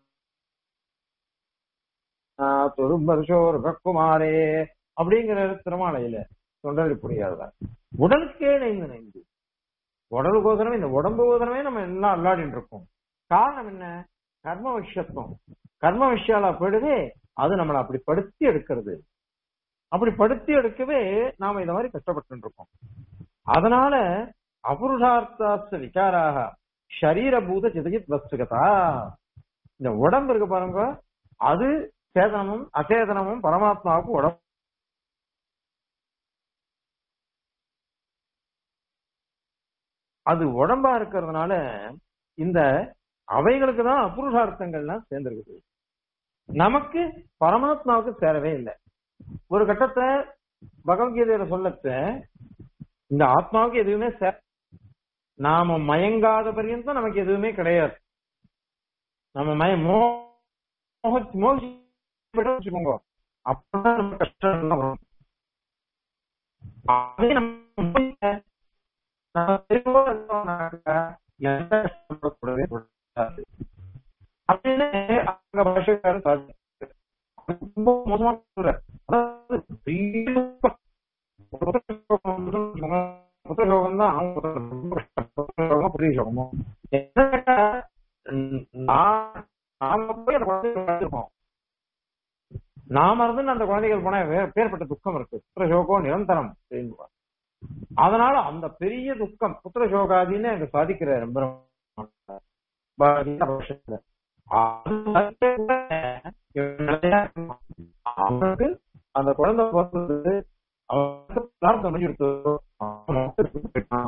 தொரும்பருஷோர் குமாரே அப்படிங்கிற திருமாலையில தொண்டர் புரியாததான் உடலுக்கே நைந்து நைந்து உடலுக்கோசரமே இந்த உடம்பு கோசரமே நம்ம எல்லாம் அல்லாடிட்டு இருக்கோம் காரணம் என்ன கர்ம விஷயத்துவம் கர்ம விஷயாலா போயிடுது அது நம்மளை அப்படி படுத்தி எடுக்கிறது அப்படி படுத்தி எடுக்கவே நாம இந்த மாதிரி கஷ்டப்பட்டு இருக்கோம் அதனால அபுருஷார்த்தாஸ்த விகாராக ஷரீரபூத சிதஜித் வஸ்துகதா இந்த உடம்பு இருக்கு பாருங்க அது சேதனமும் அச்சேதனமும் பரமாத்மாவுக்கு உடம்பு அது உடம்பா இருக்கிறதுனால இந்த அவைகளுக்கு தான் அபுருஷார்த்தங்கள்லாம் சேர்ந்திருக்குது நமக்கு பரமாத்மாவுக்கு சேரவே இல்லை ஒரு கட்டத்தை பகவத்கீதையில சொல்லத்த இந்த ஆத்மாவுக்கு எதுவுமே சேர நாம மயங்காத பரியந்தம் நமக்கு எதுவுமே கிடையாது நம்ம மய மோக மோகி வச்சுக்கோங்க அப்பதான் நம்ம கஷ்டம் எல்லாம் வரும் அதே நம்ம நம்ம தெளிவா இருந்தோம்னாக்கா எந்த கஷ்டப்படக்கூடவே கூடாது அப்படின்னு அங்க பாஷக்காரர் சாதிச்சாரு. ரொம்ப மோசமா சொல்ற அதாவது பெரிய புத்தகம் தான் ரொம்ப கஷ்டம். புத்தகம் பெரிய சோகமும் என்ன கேட்டா, ம், நான் நாம போய் அந்த குழந்தைகளை வளர்த்துருக்கோம் நாம இருந்து அந்த குழந்தைகள் போனா வே- பேர்பட்ட துக்கம் இருக்கு புத்திர சோகம் நிரந்தரம் அப்படின்னுவா. அதனால அந்த பெரிய துக்கம் புத்திர சோகாதின்னு அங்க சாதிக்கிற ரொம்ப அவனுக்கு அந்த குழந்தை பிறந்தது அவனுக்கு பிரார்த்தனை பண்ணி கொடுத்து அவன் போயிட்டான்.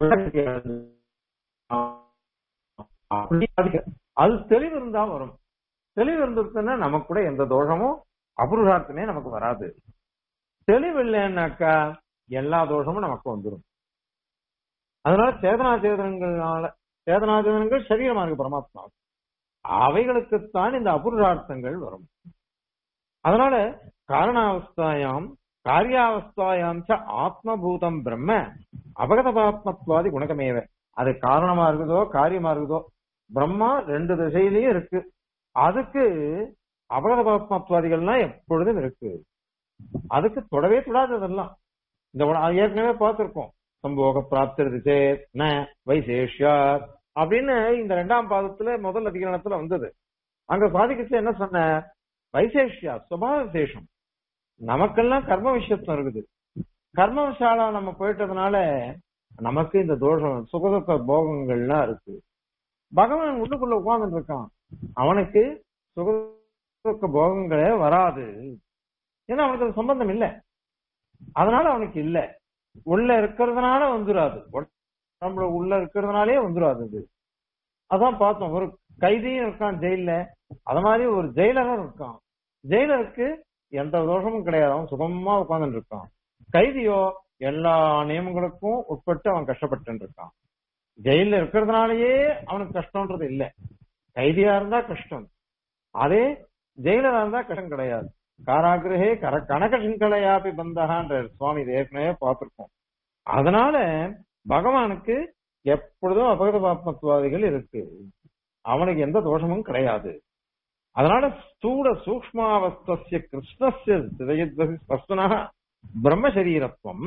அப்படி சாதிக்க- அது தெளிவு இருந்தா வரும் தெளிவு இருந்துச்சுன்னா நமக்கு கூட எந்த தோஷமும் அபுருஷார்த்தமே நமக்கு வராது தெளிவு இல்லைன்னாக்கா எல்லா தோஷமும் நமக்கு வந்துடும் அதனால சேதனா சேதனங்கள்னால சேதனா சேதனங்கள் சரீரமா இருக்கு பரமாத்மா அவைகளுக்குத்தான் இந்த அபுருஷார்த்தங்கள் வரும் அதனால காரணாவஸ்தாயாம் காரியாவஸ்தாயாம் ச ஆத்மபூதம் பிரம்ம அபகதபாத்மத்வாதி குணகமேவ அது காரணமா இருக்குதோ காரியமா இருக்குதோ பிரம்மா ரெண்டு திசையிலயும் இருக்கு அதுக்கு அபகதபாத்மத்வாதிகள்லாம் எப்பொழுதும் இருக்கு அதுக்கு தொடவே தொடாது அதெல்லாம் இந்த உல- அது ஏற்கனவே பார்த்திருக்கோம் சம்போக பிராப்திருது சேத் ந வைசேஷ்யா அப்படின்னு இந்த ரெண்டாம் பாதத்துல முதல் அதிகரணத்துல வந்தது அங்க சாதிக்கச்சு என்ன சொன்ன வைசேஷ்யா சுபாவ விசேஷம் நமக்கெல்லாம் கர்ம விஷயத்துவம் இருக்குது கர்ம விஷாலா நம்ம போயிட்டதுனால நமக்கு இந்த தோஷம் சுகதுக்க போகங்கள்லாம் இருக்கு பகவான் உள்ளுக்குள்ள உட்கார்ந்துட்டு இருக்கான் அவனுக்கு சுகதுக்க போகங்களே வராது ஏன்னா அவனுக்கு அது சம்பந்தம் இல்லை அதனால அவனுக்கு இல்ல உள்ள இருக்கிறதுனால வந்துடாது உடம்புல உள்ள இருக்கிறதுனாலே வந்துடாது அது அதான் பார்த்தோம் ஒரு கைதியும் இருக்கான் ஜெயில அது மாதிரி ஒரு ஜெயிலரும் இருக்கான் ஜெயிலருக்கு எந்த தோஷமும் கிடையாது அவன் சுகமா உட்கார்ந்துட்டு இருக்கான் கைதியோ எல்லா நியமங்களுக்கும் உட்பட்டு அவன் கஷ்டப்பட்டு இருக்கான் ஜெயில இருக்கிறதுனாலயே அவனுக்கு கஷ்டம்ன்றது இல்ல கைதியா இருந்தா கஷ்டம் அதே ஜெயிலரா இருந்தா கஷ்டம் கிடையாது காராகிரகே கர கனக சிங்களையாபி பந்தகான்ற சுவாமி இது ஏற்கனவே பார்த்திருக்கோம் அதனால பகவானுக்கு எப்பொழுதும் அபகத பாத்மத்துவாதிகள் இருக்கு அவனுக்கு எந்த தோஷமும் கிடையாது அதனால ஸ்தூல சூக்மாவஸ்திய கிருஷ்ணஸ்ய ஸ்பஷ்டனா பிரம்ம சரீரத்துவம்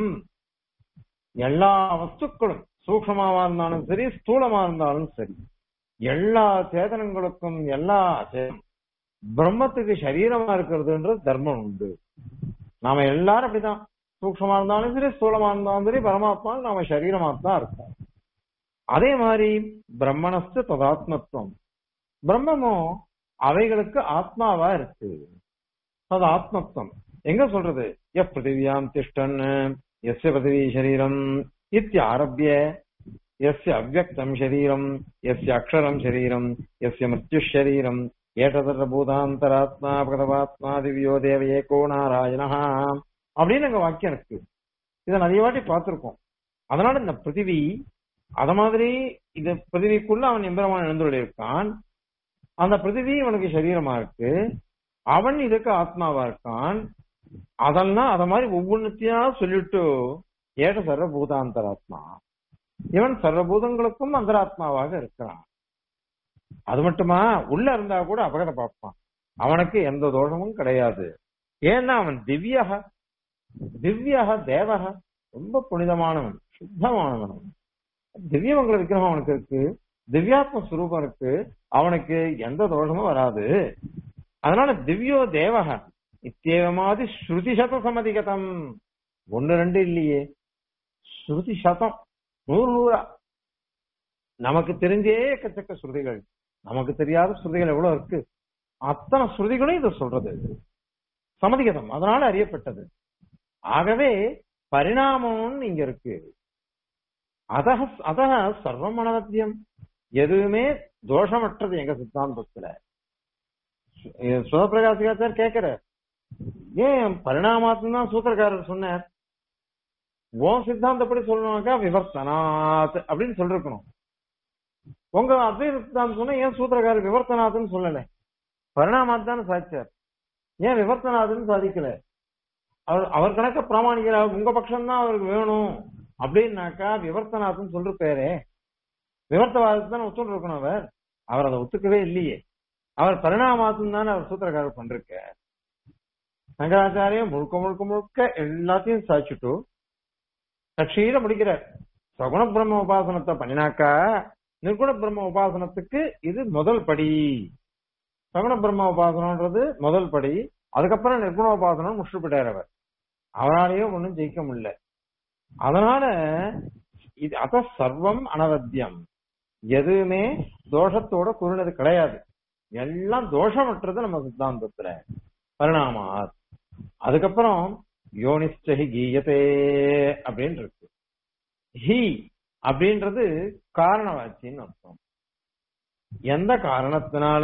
எல்லா வஸ்துக்களும் சூக்ஷமாவா இருந்தாலும் சரி ஸ்தூலமா இருந்தாலும் சரி எல்லா சேதனங்களுக்கும் எல்லா சே- பிரம்மத்துக்கு சரீரமா இருக்கிறதுன்றது தர்மம் உண்டு நாம எல்லாரும் அப்படிதான் சூக்ஷமா இருந்தாலும் சரி ஸ்தூலமா இருந்தாலும் சரி பரமாத்மா நாம சரீரமா தான் இருக்கோம் அதே மாதிரி பிரம்மணஸ்து ததாத்மத்துவம் பிரம்மமும் அவைகளுக்கு ஆத்மாவா இருக்கு அது ஆத்மத்துவம் எங்க சொல்றது எப் பிருத்திவியாம் திஷ்டன் எஸ்ய பிருத்திவி சரீரம் இத்தியாரபிய எஸ்ய அவ்வக்தம் சரீரம் எஸ்ய அக்ஷரம் சரீரம் எஸ்ய மிருத்யு சரீரம் ஏட்டதர பூதாந்தராத்மா பகதவாத்மா திவ்யோ தேவ ஏகோ நாராயணா அப்படின்னு அங்க வாக்கியம் இருக்கு இதை நிறைய வாட்டி பார்த்திருக்கோம் அதனால இந்த பிருத்திவி அத மாதிரி இந்த பிருத்திவிக்குள்ள அவன் எம்பெருமான் எழுந்துள்ள இருக்கான் அந்த பிருத்திவி இவனுக்கு சரீரமா இருக்கு அவன் இதுக்கு ஆத்மாவா இருக்கான் அதெல்லாம் அத மாதிரி ஒவ்வொன்னுத்தையா சொல்லிட்டு ஏக சர்வபூதாந்தராத்மா இவன் சர்வபூதங்களுக்கும் அந்தராத்மாவாக இருக்கிறான் அது மட்டுமா உள்ள இருந்தா கூட அபகத பார்ப்பான் அவனுக்கு எந்த தோஷமும் கிடையாது ஏன்னா அவன் திவ்யக திவ்யக தேவக ரொம்ப புனிதமானவன் சுத்தமானவன் அவன். திவ்யமங்கல விக்கிரகம் அவனுக்கு இருக்கு திவ்யாத்ம ஸ்வரூபம் இருக்கு அவனுக்கு எந்த தோஷமும் வராது அதனால திவ்யோ தேவக நித்தியமாதி ஸ்ருதி சத சமதிகதம் ஒன்னு ரெண்டு இல்லையே ஸ்ருதி சதம் நூறு நூறா நமக்கு தெரிஞ்சே எக்கச்சக்க ஸ்ருதிகள் நமக்கு தெரியாத ஸ்ருதிகள் எவ்வளவு இருக்கு அத்தனை ஸ்ருதிகளும் இதை சொல்றது சமதிகதம் அதனால அறியப்பட்டது ஆகவே பரிணாமம்னு இங்க இருக்கு அத அத சர்வம் அனவத்தியம் எதுவுமே தோஷமற்றது எங்க சித்தாந்தத்துல சுதப்பிரகாசிகாச்சார் கேட்கிற ஏன் பரிணாமாத்தான் தான் சூத்திரக்காரர் சொன்னார் உன் சித்தாந்தப்படி சொல்லணும்னாக்கா விவர்த்தனாத் அப்படின்னு சொல்லிருக்கணும் உங்க அத்வைத சித்தாந்தம் சொன்னா ஏன் சூத்திரக்காரர் விவர்த்தனாத்னு சொல்லல பரிணாமாத் தானே சாதிச்சார் ஏன் விவர்த்தனாதுன்னு சாதிக்கல அவர் அவர் கணக்க பிராமணிக்கிற உங்க பட்சம் தான் அவருக்கு வேணும் அப்படின்னாக்கா விவர்த்தனாத்னு சொல்லிருப்பாரே விவர்த்தவாதத்தை தானே ஒத்துட்டு இருக்கணும் அவர் அவர் அதை ஒத்துக்கவே இல்லையே அவர் பரிணாமாத்தும் தானே அவர் சூத்திரக்காரர் பண்ருக்க சங்கராச்சாரியம் முழுக்க முழுக்க முழுக்க எல்லாத்தையும் சாய்ச்சிட்டு கட்சியில முடிக்கிறார் சகுண பிரம்ம உபாசனத்தை பண்ணினாக்கா நிர்குண பிரம்ம உபாசனத்துக்கு இது முதல் படி சகுண பிரம்ம உபாசனம்ன்றது முதல் படி அதுக்கப்புறம் நிர்குண உபாசனம் முடிச்சுட்டார் அவர் அவராலேயே ஒன்றும் ஜெயிக்க முடியல அதனால இது அத சர்வம் அனவத்தியம் எதுவுமே தோஷத்தோட கூறினது கிடையாது எல்லாம் தோஷமற்றது நம்ம சித்தாந்தத்துல பரிணாமா அதுக்கப்புறம் யோனிஷ்டஹி கீயத்தே அப்படின்னு இருக்கு ஹி அப்படின்றது காரணவாச்சின்னு அர்த்தம் எந்த காரணத்தினால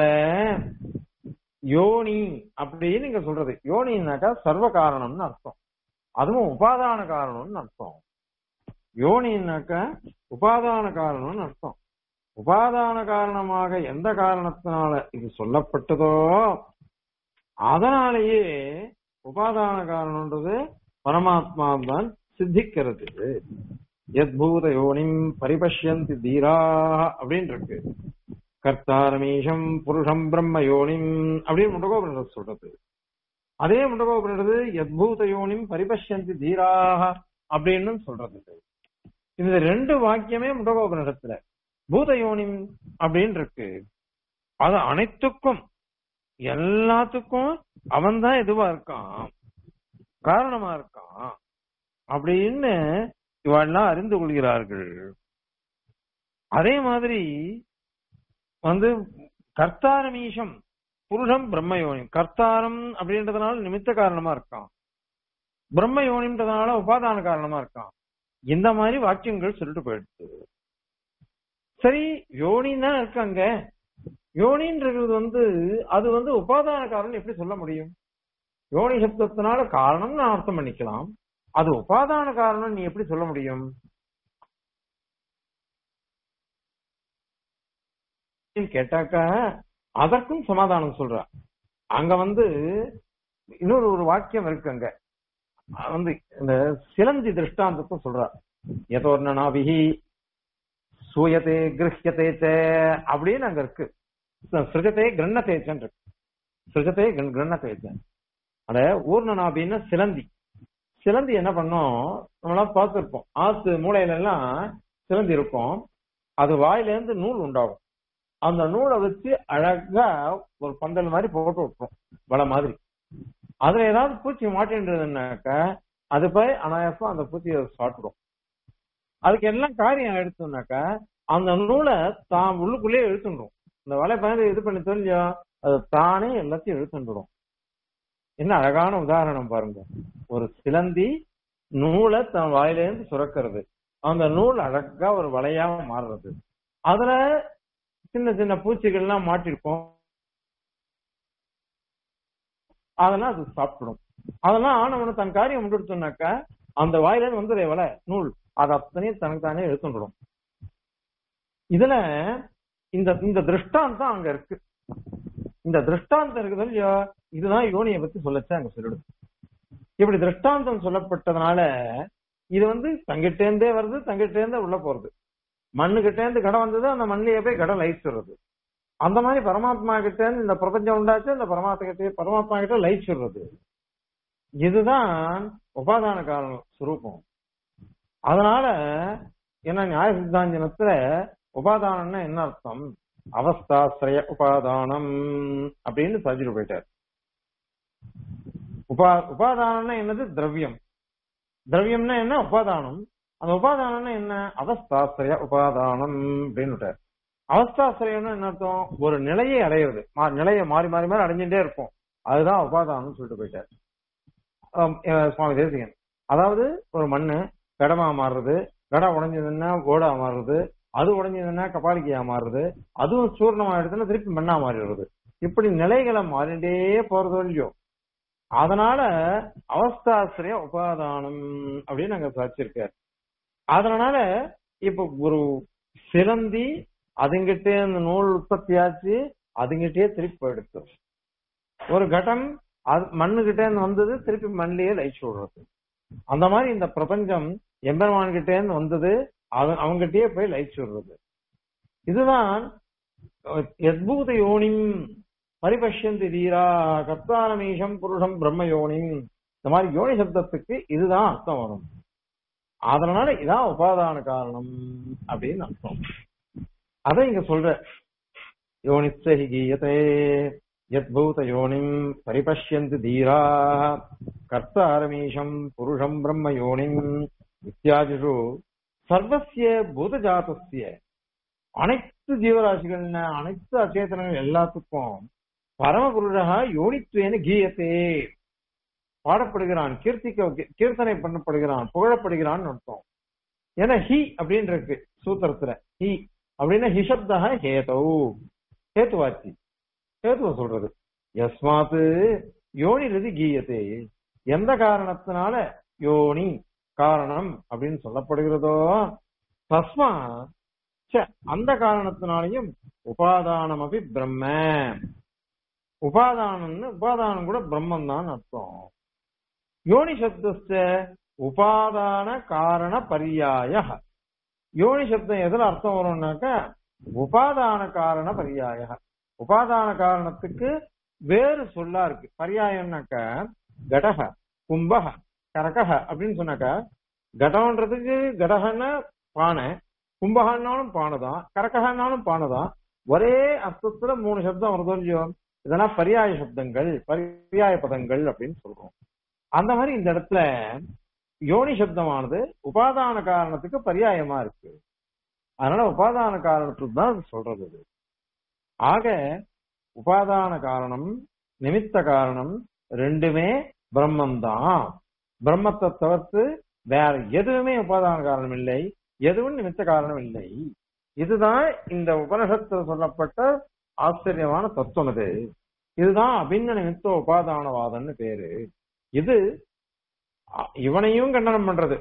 யோனி அப்படின்னு நீங்க சொல்றது யோனின்னாக்கா சர்வ காரணம்னு அர்த்தம் அதுவும் உபாதான காரணம்னு அர்த்தம் யோனின்னாக்கா உபாதான காரணம்னு அர்த்தம் உபாதான காரணமாக எந்த காரணத்தினால இது சொல்லப்பட்டதோ அதனாலேயே உபாதான காரணம்ன்றது பரமாத்மா தான் சித்திக்கிறது எத்பூத யோனிம் பரிபஷ்யந்தி தீரா அப்படின்னு இருக்கு கர்த்தாரமீஷம் புருஷம் பிரம்ம யோனிம் அப்படின்னு முண்டகோபுரம் சொல்றது அதே முண்டகோபுரது எத்பூத யோனிம் பரிபஷ்யந்தி தீராக அப்படின்னு சொல்றது இந்த ரெண்டு வாக்கியமே முண்டகோபுரத்துல பூத யோனிம் அப்படின்னு இருக்கு அது அனைத்துக்கும் எல்லாத்துக்கும் அவன் தான் எதுவா இருக்கான் காரணமா இருக்கான் அப்படின்னு இவெல்லாம் அறிந்து கொள்கிறார்கள் அதே மாதிரி வந்து கர்த்தாரமீஷம் புருஷம் பிரம்மயோனி கர்த்தாரம் அப்படின்றதுனால நிமித்த காரணமா இருக்கான் பிரம்மயோனின்றதுனால உபாதான காரணமா இருக்கான் இந்த மாதிரி வாக்கியங்கள் சொல்லிட்டு போயிடுச்சு சரி யோனின்னு தான் இருக்காங்க யோனின்றது வந்து அது வந்து உபாதான காரணம் எப்படி சொல்ல முடியும் யோனி சப்தத்தினால காரணம் நான் அர்த்தம் பண்ணிக்கலாம் அது உபாதான காரணம் நீ எப்படி சொல்ல முடியும் கேட்டாக்கா அதற்கும் சமாதானம் சொல்ற அங்க வந்து இன்னொரு ஒரு வாக்கியம் இருக்கு அங்க வந்து இந்த சிலந்தி திருஷ்டாந்தத்தை சொல்ற எதோர்ணனாபிகி சூயத்தே கிரஹியத்தே சே அப்படின்னு அங்க இருக்கு சிருஜத்தே கிரண்ணத்தேச்சன் இருக்கு சிருஜத்தே கிரண்ணத்தேச்சன் அத ஊர்ணனாபின்னு சிலந்தி சிலந்தி என்ன பண்ணும் நம்மளாம் பார்த்துருப்போம் ஆத்து மூளையில எல்லாம் சிலந்தி இருக்கும் அது வாயில இருந்து நூல் உண்டாகும் அந்த நூலை வச்சு அழகா ஒரு பந்தல் மாதிரி போட்டு விட்டுரும் வலை மாதிரி அதுல ஏதாவது பூச்சி மாட்டின்றதுனாக்கா அது போய் அனாயாசம் அந்த பூச்சியை சாப்பிடும் அதுக்கு எல்லாம் காரியம் எடுத்தோம்னாக்கா அந்த நூலை தான் உள்ளுக்குள்ளேயே இழுத்துடும் இந்த வலை பயந்து இது பண்ணி தெரிஞ்சா அது தானே எல்லாத்தையும் இழுத்துடும் என்ன அழகான உதாரணம் பாருங்க ஒரு சிலந்தி நூலை தன் வாயிலேருந்து சுரக்கிறது அந்த நூல் அழகா ஒரு வலையா மாறுறது அதுல சின்ன சின்ன பூச்சிகள்லாம் மாட்டிருக்கும் அதெல்லாம் அது சாப்பிடும் அதெல்லாம் ஆனவனு தன் காரியம் முடிச்சுனாக்கா அந்த வாயில இருந்து வந்து வலை நூல் அது அத்தனையும் தனக்கு தானே எடுத்துடும் இதுல இந்த இந்த திருஷ்டாந்தம் அங்க இருக்கு இந்த திருஷ்டாந்தம் இருக்குது இல்லையோ இதுதான் யோனியை பத்தி சொல்லச்சு அங்க சொல்லிடுது இப்படி திருஷ்டாந்தம் சொல்லப்பட்டதுனால இது வந்து தங்கிட்டேந்தே வருது தங்கிட்டேந்தே உள்ள போறது மண்ணு கிட்டேந்து கடை வந்தது அந்த மண்ணிலேயே போய் கடை லயிச்சுறது அந்த மாதிரி பரமாத்மா கிட்ட இருந்து இந்த பிரபஞ்சம் உண்டாச்சு இந்த பரமாத்மா கிட்ட பரமாத்மா கிட்ட லயிச்சுடுறது இதுதான் உபாதான காரணம் சுரூபம் அதனால என்ன நியாய சித்தாந்தனத்துல உபாதானம்னா என்ன அர்த்தம் அவஸ்தாசிரய உபாதானம் அப்படின்னு சஜிட்டு போயிட்டார் உபா உபாதானம்னா என்னது திரவியம் திரவியம்னா என்ன உபாதானம் அந்த உபாதானம்னா என்ன அவஸ்தாசிரய உபாதானம் அப்படின்னு விட்டார் அவஸ்தாசிரயம்னா என்ன அர்த்தம் ஒரு நிலையை அடையிறது மா- நிலையை மாறி மாறி மாறி அடைஞ்சுட்டே இருக்கும் அதுதான் உபாதானம்னு சொல்லிட்டு போயிட்டார் ஆம், அஹ் சுவாமி தேசிகன் அதாவது ஒரு மண்ணு கடமா மாறுறது கடம் உடைஞ்சதுன்னா ஓடா மாறுறது அது உடைஞ்சதுன்னா கபாலிக்கையா மாறுறது அதுவும் சூர்ணமா எடுத்துன்னா திருப்பி மண்ணா மாறிடுறது இப்படி நிலைகளை மாறிட்டே போறது இல்லையோ அதனால அவஸ்தாசிரிய உபாதானம் அப்படின்னு அங்க சாச்சிருக்காரு அதனால இப்ப ஒரு சிலந்தி அதுங்கிட்டே அந்த நூல் உற்பத்தி ஆச்சு அதுங்கிட்டே திருப்பி போயிடுச்சு ஒரு கட்டம் அது மண்ணுகிட்டே இருந்து வந்தது திருப்பி மண்ணிலேயே லயிச்சு விடுறது அந்த மாதிரி இந்த பிரபஞ்சம் எம்பெருமான் கிட்டே இருந்து வந்தது அவன் அவங்கிட்டயே போய் லயிச்சு விடுறது இதுதான் எத்பூத யோனிம் பரிபஷ்யந்தி தீரா கர்த்தாரமீஷம் புருஷம் பிரம்ம யோனிம் இந்த மாதிரி யோனி சப்தத்துக்கு இதுதான் அர்த்தம் வரும் அதனால இதான் உபாதான காரணம் அப்படின்னு அர்த்தம் அதை இங்க சொல்ற யோனிச்சஹி கீயதே யத்பூத யோனிம் பரிபஷ்யந்தி தீரா கர்த்தாரமீஷம் புருஷம் பிரம்ம யோனிம் இத்தியாதிஷு சர்வசிய பூதஜாதஸ்ய அனைத்து ஜீவராசிகள் அனைத்து அச்சேதனங்கள் எல்லாத்துக்கும் பரமபுருஷா யோனித்துவேன கீயத்தே பாடப்படுகிறான் கீர்த்திக்க கீர்த்தனை பண்ணப்படுகிறான் புகழப்படுகிறான் அர்த்தம் ஏன்னா ஹி அப்படின்னு இருக்கு சூத்திரத்துல ஹி அப்படின்னா ஹிஷப்தா ஹேதௌ ஹேத்துவாச்சி ஹேத்துவ சொல்றது யஸ்மாத்து யோனி ரதி கீயத்தே எந்த காரணத்தினால யோனி காரணம் அப்படின்னு சொல்லப்படுகிறதோ தஸ்மா ச்ச, அந்த காரணத்தினாலையும் உபாதானம் அபி பிரம்ம உபாதானம்னு உபாதானம் கூட பிரம்மம் தான் அர்த்தம் யோனி சப்தஸ்த உபாதான காரண பரியாய யோனி சப்தம் எதுல அர்த்தம் வரும்னாக்க உபாதான காரண பரியாய உபாதான காரணத்துக்கு வேறு சொல்லா இருக்கு பரியாயம்னாக்க கடக கும்பக கரகக அப்படின்னு சொன்னாக்க கடம்ன்றதுக்கு கடகன்னா பானை கும்பகன்னாலும் பானை தான் கரகன்னாலும் பானை தான் ஒரே அர்த்தத்துல மூணு சப்தம் வருதோ இல்லையோ இதெல்லாம் பரியாய சப்தங்கள் பரியாய பதங்கள் அப்படின்னு சொல்றோம் அந்த மாதிரி இந்த இடத்துல யோனி சப்தமானது உபாதான காரணத்துக்கு பரியாயமா இருக்கு அதனால உபாதான காரணத்துக்கு தான் அது சொல்றது இது. ஆக உபாதான காரணம் நிமித்த காரணம் ரெண்டுமே பிரம்மம் தான் பிரம்மத்தை தவிர்த்து வேற எதுவுமே உபாதான காரணம் இல்லை எதுவும் நிமித்த காரணம் இல்லை இதுதான் இந்த உபனிஷத்தில் சொல்லப்பட்ட ஆச்சரியமான தத்துவம் இது இதுதான் அபின்ன நிமித்த உபாதானவாதம்னு பேரு இது அ- இவனையும் கண்டனம் பண்றது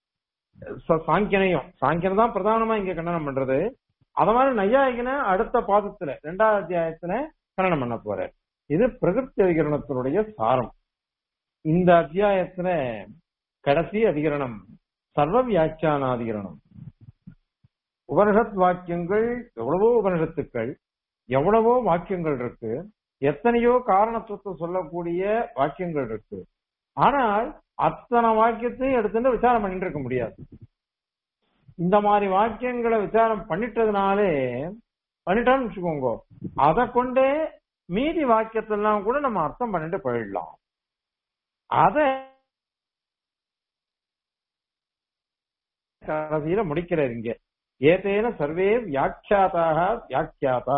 ச- சாங்கியனையும் சாங்கியன் தான் பிரதானமா இங்க கண்டனம் பண்றது அத மாதிரி நையாயிகனை அடுத்த பாதத்துல ரெண்டாவது அத்தியாயத்துல கண்டனம் பண்ண போற இது பிரகிருதி அதிகரணத்தினுடைய சாரம் இந்த அத்தியாயத்துல கடைசி அதிகரணம் சர்வ வியாக்கியானாதிகரணம் உபனிஷத் வாக்கியங்கள் எவ்வளவோ உபனிஷத்துக்கள் எவ்வளவோ வாக்கியங்கள் இருக்கு எத்தனையோ காரணத்துவத்தை சொல்லக்கூடிய வாக்கியங்கள் இருக்கு ஆனால் அத்தனை வாக்கியத்தையும் எடுத்துட்டு விசாரம் பண்ணிட்டு இருக்க முடியாது இந்த மாதிரி வாக்கியங்களை விசாரம் பண்ணிட்டதுனாலே பண்ணிட்டான்னு வச்சுக்கோங்க அதை கொண்டே மீதி வாக்கியத்தெல்லாம் கூட நம்ம அர்த்தம் பண்ணிட்டு போயிடலாம் அத கடைசியில முடிக்கிறார் இங்க ஏதேன சர்வே வியாக்கியாதாக வியாக்கியாதா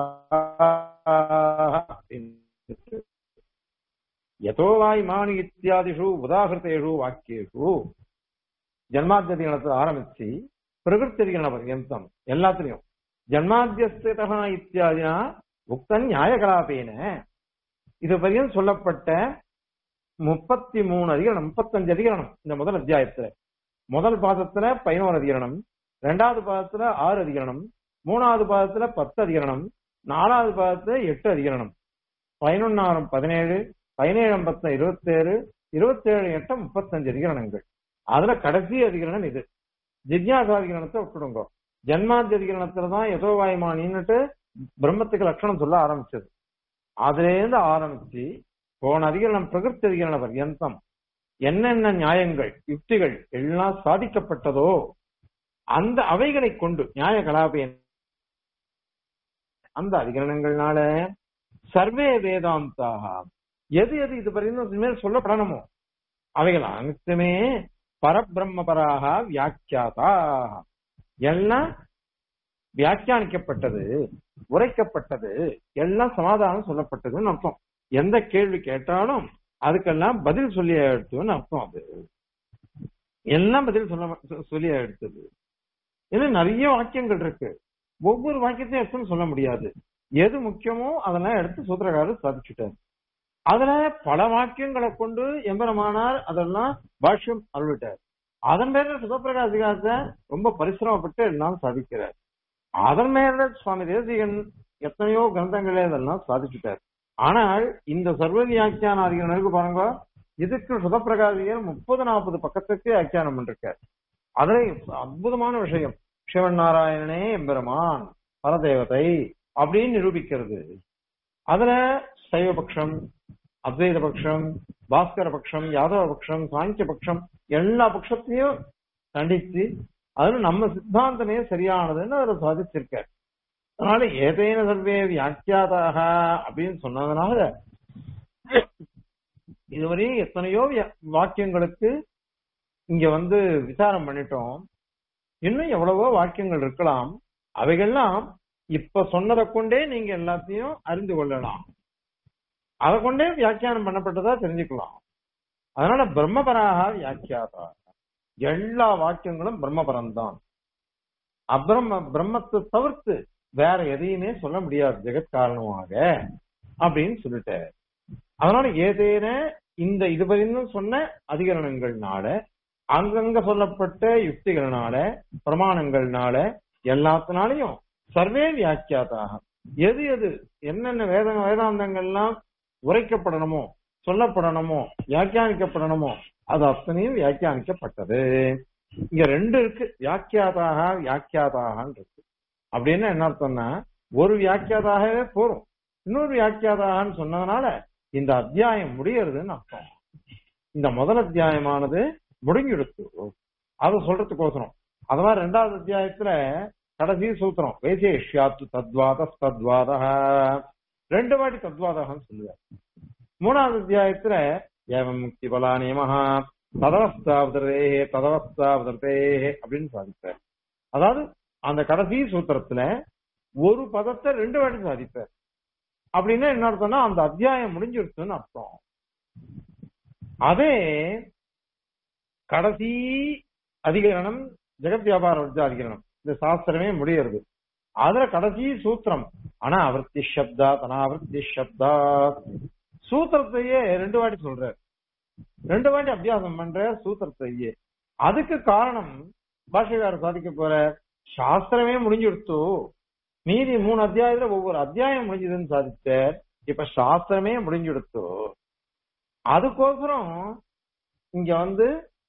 யதோ வாய் மாணி இத்தியாதிஷு உதாகிருத்தேஷு வாக்கியேஷு ஜன்மாத்தியதிகணத்தை ஆரம்பிச்சு பிரகிருத்திகண பர்யந்தம் எல்லாத்துலயும் ஜன்மாத்தியஸ்தா இத்தியாதினா உக்த நியாயகலாபேன இது வரையும் சொல்லப்பட்ட முப்பத்தி மூணு அதிகரணம் முப்பத்தஞ்சு அதிகரணம் இந்த முதல் அத்தியாயத்துல முதல் பாதத்துல பதினோரு அதிகரணம் ரெண்டாவது பாதத்துல ஆறு அதிகரணம் மூணாவது பாதத்துல பத்து அதிகரணம் நாலாவது பாதத்துல எட்டு அதிகரணம் பதினொன்னாயிரம் பதினேழு பதினேழாம் பத்து இருபத்தேழு இருபத்தேழு எட்டு முப்பத்தஞ்சு அதிகரணங்கள் அதுல கடைசி அதிகரணம் இது ஜிக்யாசா அதிகரணத்தை விட்டுடுங்க ஜன்மாதி அதிகரணத்துல தான் யதோவாயுமானின்னுட்டு பிரம்மத்துக்கு லட்சணம் சொல்ல ஆரம்பிச்சது அதுல இருந்து ஆரம்பிச்சு போன அதிகரணம் பிரகிருத்தி அதிகரண பர்யந்தம் என்னென்ன நியாயங்கள் யுக்திகள் எல்லாம் சாதிக்கப்பட்டதோ அந்த அவைகளை கொண்டு நியாய கலாபயன் அந்த அதிகரணங்கள்னால சர்வே வேதாந்தாக எது எது இது பரிந்து மேல் சொல்லப்படணுமோ அவைகள் அனைத்துமே பரபிரம்மபராக வியாக்கியாதா எல்லாம் வியாக்கியானிக்கப்பட்டது உரைக்கப்பட்டது எல்லாம் சமாதானம் சொல்லப்பட்டதுன்னு அர்த்தம் எந்த கேள்வி கேட்டாலும் அதுக்கெல்லாம் பதில் சொல்லி எடுத்துன்னு அர்த்தம் அது எல்லாம் பதில் சொல்ல சொல்லி எடுத்தது இது நிறைய வாக்கியங்கள் இருக்கு ஒவ்வொரு வாக்கியத்தையும் எடுத்துன்னு சொல்ல முடியாது எது முக்கியமோ அதெல்லாம் எடுத்து சூத்திரக்காரர் சாதிச்சுட்டார் அதுல பல வாக்கியங்களை கொண்டு எம்பெருமானார் அதெல்லாம் பாஷ்யம் அருள்விட்டார் அதன் மேல சுகப்பிரகாசிகாச ரொம்ப பரிசிரமப்பட்டு எல்லாம் சாதிக்கிறார் அதன் மேல சுவாமி தேசிகன் எத்தனையோ கிரந்தங்களே இதெல்லாம் சாதிச்சுட்டார் ஆனால் இந்த சர்வ வியாக்கியான அதிகாரம் பாருங்க இதுக்கு சுகப்பிரகாசிகர் முப்பது நாற்பது பக்கத்துக்கு வியாக்கியானம் பண்ணிருக்கார் அதுல அற்புதமான விஷயம் சிவன் நாராயணனே எம்பெருமான் பரதேவதை அப்படின்னு நிரூபிக்கிறது அதுல சைவபக்ஷம் அத்வைத பட்சம் பாஸ்கர பட்சம் யாதவ பட்சம் சாங்கிய பட்சம் எல்லா பட்சத்தையும் கண்டித்து அதுல நம்ம சித்தாந்தமே சரியானதுன்னு அவர் சாதிச்சிருக்கார் அதனால ஏதேன சர்வே வியாக்கியாதாக அப்படின்னு சொன்னதுனால இதுவரையும் எத்தனையோ வாக்கியங்களுக்கு இங்க வந்து விசாரம் பண்ணிட்டோம் இன்னும் எவ்வளவோ வாக்கியங்கள் இருக்கலாம் அவைகள்லாம் இப்ப சொன்னதை கொண்டே நீங்க எல்லாத்தையும் அறிந்து கொள்ளலாம் அதை கொண்டே வியாக்கியானம் பண்ணப்பட்டதா தெரிஞ்சுக்கலாம் அதனால பிரம்மபராக வியாக்கியாதா எல்லா வாக்கியங்களும் பிரம்மபரம் தான் அப்பிரம்ம பிரம்மத்தை தவிர்த்து வேற எதையுமே சொல்ல முடியாது ஜெகத் காரணமாக அப்படின்னு சொல்லிட்டார் அதனால ஏதேன இந்த இதுவரையும் சொன்ன அதிகரணங்கள்னால அங்கங்க சொல்லப்பட்ட யுக்திகள்னால பிரமாணங்கள்னால எல்லாத்தினாலையும் சர்வே வியாக்கியாதாக எது எது என்னென்ன வேத வேதாந்தங்கள்லாம் உரைக்கப்படணுமோ சொல்லப்படணுமோ வியாக்கியானிக்கப்படணுமோ அது அத்தனையும் வியாக்கியானிக்கப்பட்டது இங்க ரெண்டு இருக்கு வியாக்கியாதாக வியாக்கியாதாகன்னு இருக்கு அப்படின்னு என்ன அர்த்தம்னா ஒரு வியாக்கியாதாகவே போறோம் இன்னொரு வியாக்கியாதாகன்னு சொன்னதுனால இந்த அத்தியாயம் முடியறதுன்னு அர்த்தம் இந்த முதல் அத்தியாயமானது முடிஞ்சிடுத்து அதை சொல்றதுக்கோசரம் அது மாதிரி ரெண்டாவது அத்தியாயத்துல கடைசி சூத்திரம் வேசேஷ்யாத்து தத்வாத தத்வாத ரெண்டு வாட்டி தத்வாதகன்னு சொல்லுவார் மூணாவது அத்தியாயத்துல ஏவம் முக்தி பலா நியமஹா ததவஸ்தாவதரே ததவஸ்தாவதரே அப்படின்னு சாதிப்பார் அதாவது அந்த கடைசி சூத்திரத்துல ஒரு பதத்தை ரெண்டு வாட்டி சாதிப்பார் அப்படின்னா என்ன அர்த்தம்னா அந்த அத்தியாயம் முடிஞ்சிருச்சுன்னு அர்த்தம் அதே கடைசி அதிகரணம் ஜெகத் வியாபார வர்ஜ அதிகரணம் இந்த சாஸ்திரமே முடியறது அதுல கடைசி சூத்திரம் ஆனா அவர்த்தி சப்தா அனாவர்த்தி சப்தா சூத்திரத்தையே ரெண்டு வாட்டி சொல்ற ரெண்டு வாட்டி அபியாசம் பண்ற சூத்திரத்தையே அதுக்கு காரணம் பாஷகாரர் சாதிக்க போற சாஸ்திரமே முடிஞ்சுடுத்து மீதி மூணு அத்தியாயத்துல ஒவ்வொரு அத்தியாயம் முடிஞ்சதுன்னு சாதிச்ச இப்ப சாஸ்திரமே முடிஞ்சுடுத்து அதுக்கோசரம் இங்க வந்து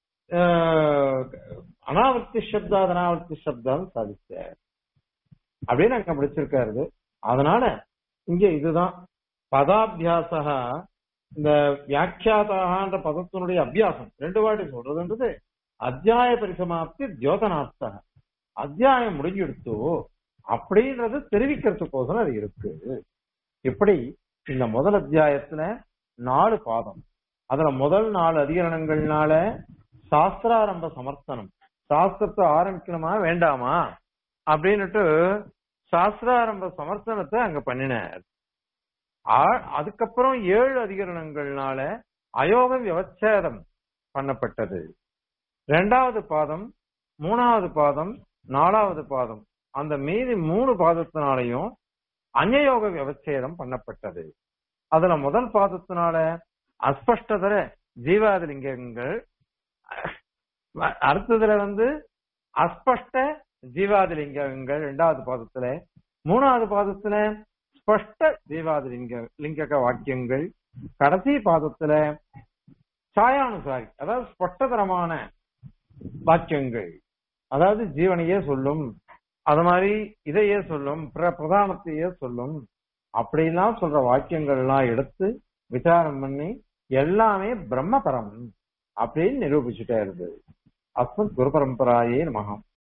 அனாவர்த்தி சப்தா அனாவர்த்தி சப்தான்னு சாதிச்ச அப்படின்னு அங்க படிச்சிருக்காரு அதனால இங்க இதுதான் பதாபியாசக இந்த வியாக்கியாதான்ற பதத்தினுடைய அபியாசம் ரெண்டு வாட்டி சொல்றதுன்றது அத்தியாய பரிசமாப்தி தியோதனார்த்தக அத்தியாயம் முடிஞ்சுடுத்து அப்படின்றது தெரிவிக்கிறதுக்கோசரம் அது இருக்கு இப்படி இந்த முதல் அத்தியாயத்துல நாலு பாதம் அதுல முதல் நாலு அதிகரணங்கள்னால சாஸ்திராரம்ப சமர்த்தனம் சாஸ்திரத்தை ஆரம்பிக்கணுமா வேண்டாமா அப்படின்னுட்டு சாஸ்திராரம்ப சமர்த்தனத்தை அங்க பண்ணினார் அதுக்கப்புறம் ஏழு அதிகரணங்கள்னால அயோக விவச்சேதம் பண்ணப்பட்டது ரெண்டாவது பாதம் மூணாவது பாதம் நாலாவது பாதம் அந்த மீதி மூணு பாதத்தினாலையும் அந்நயோக விவச்சேதம் பண்ணப்பட்டது அதுல முதல் பாதத்தினால அஸ்பஷ்டதர ஜீவாதிலிங்கங்கள் அடுத்ததுல வந்து அஸ்பஷ்ட ஜீவாதிலிங்கங்கள் ரெண்டாவது பாதத்துல மூணாவது பாதத்துல ஸ்பஷ்ட ஜீவாதிலிங்க லிங்கக வாக்கியங்கள் கடைசி பாதத்துல சாயானுசாரி அதாவது ஸ்பஷ்டதரமான வாக்கியங்கள் அதாவது ஜீவனையே சொல்லும் அது மாதிரி இதையே சொல்லும் பிர- பிரதானத்தையே சொல்லும் அப்படிலாம் சொல்ற வாக்கியங்கள்லாம் எடுத்து விசாரம் பண்ணி எல்லாமே பிரம்மபரம் அப்படின்னு நிரூபிச்சுட்டே இருக்கு அஸ்மத் குரு பரம்பராயே நமகம்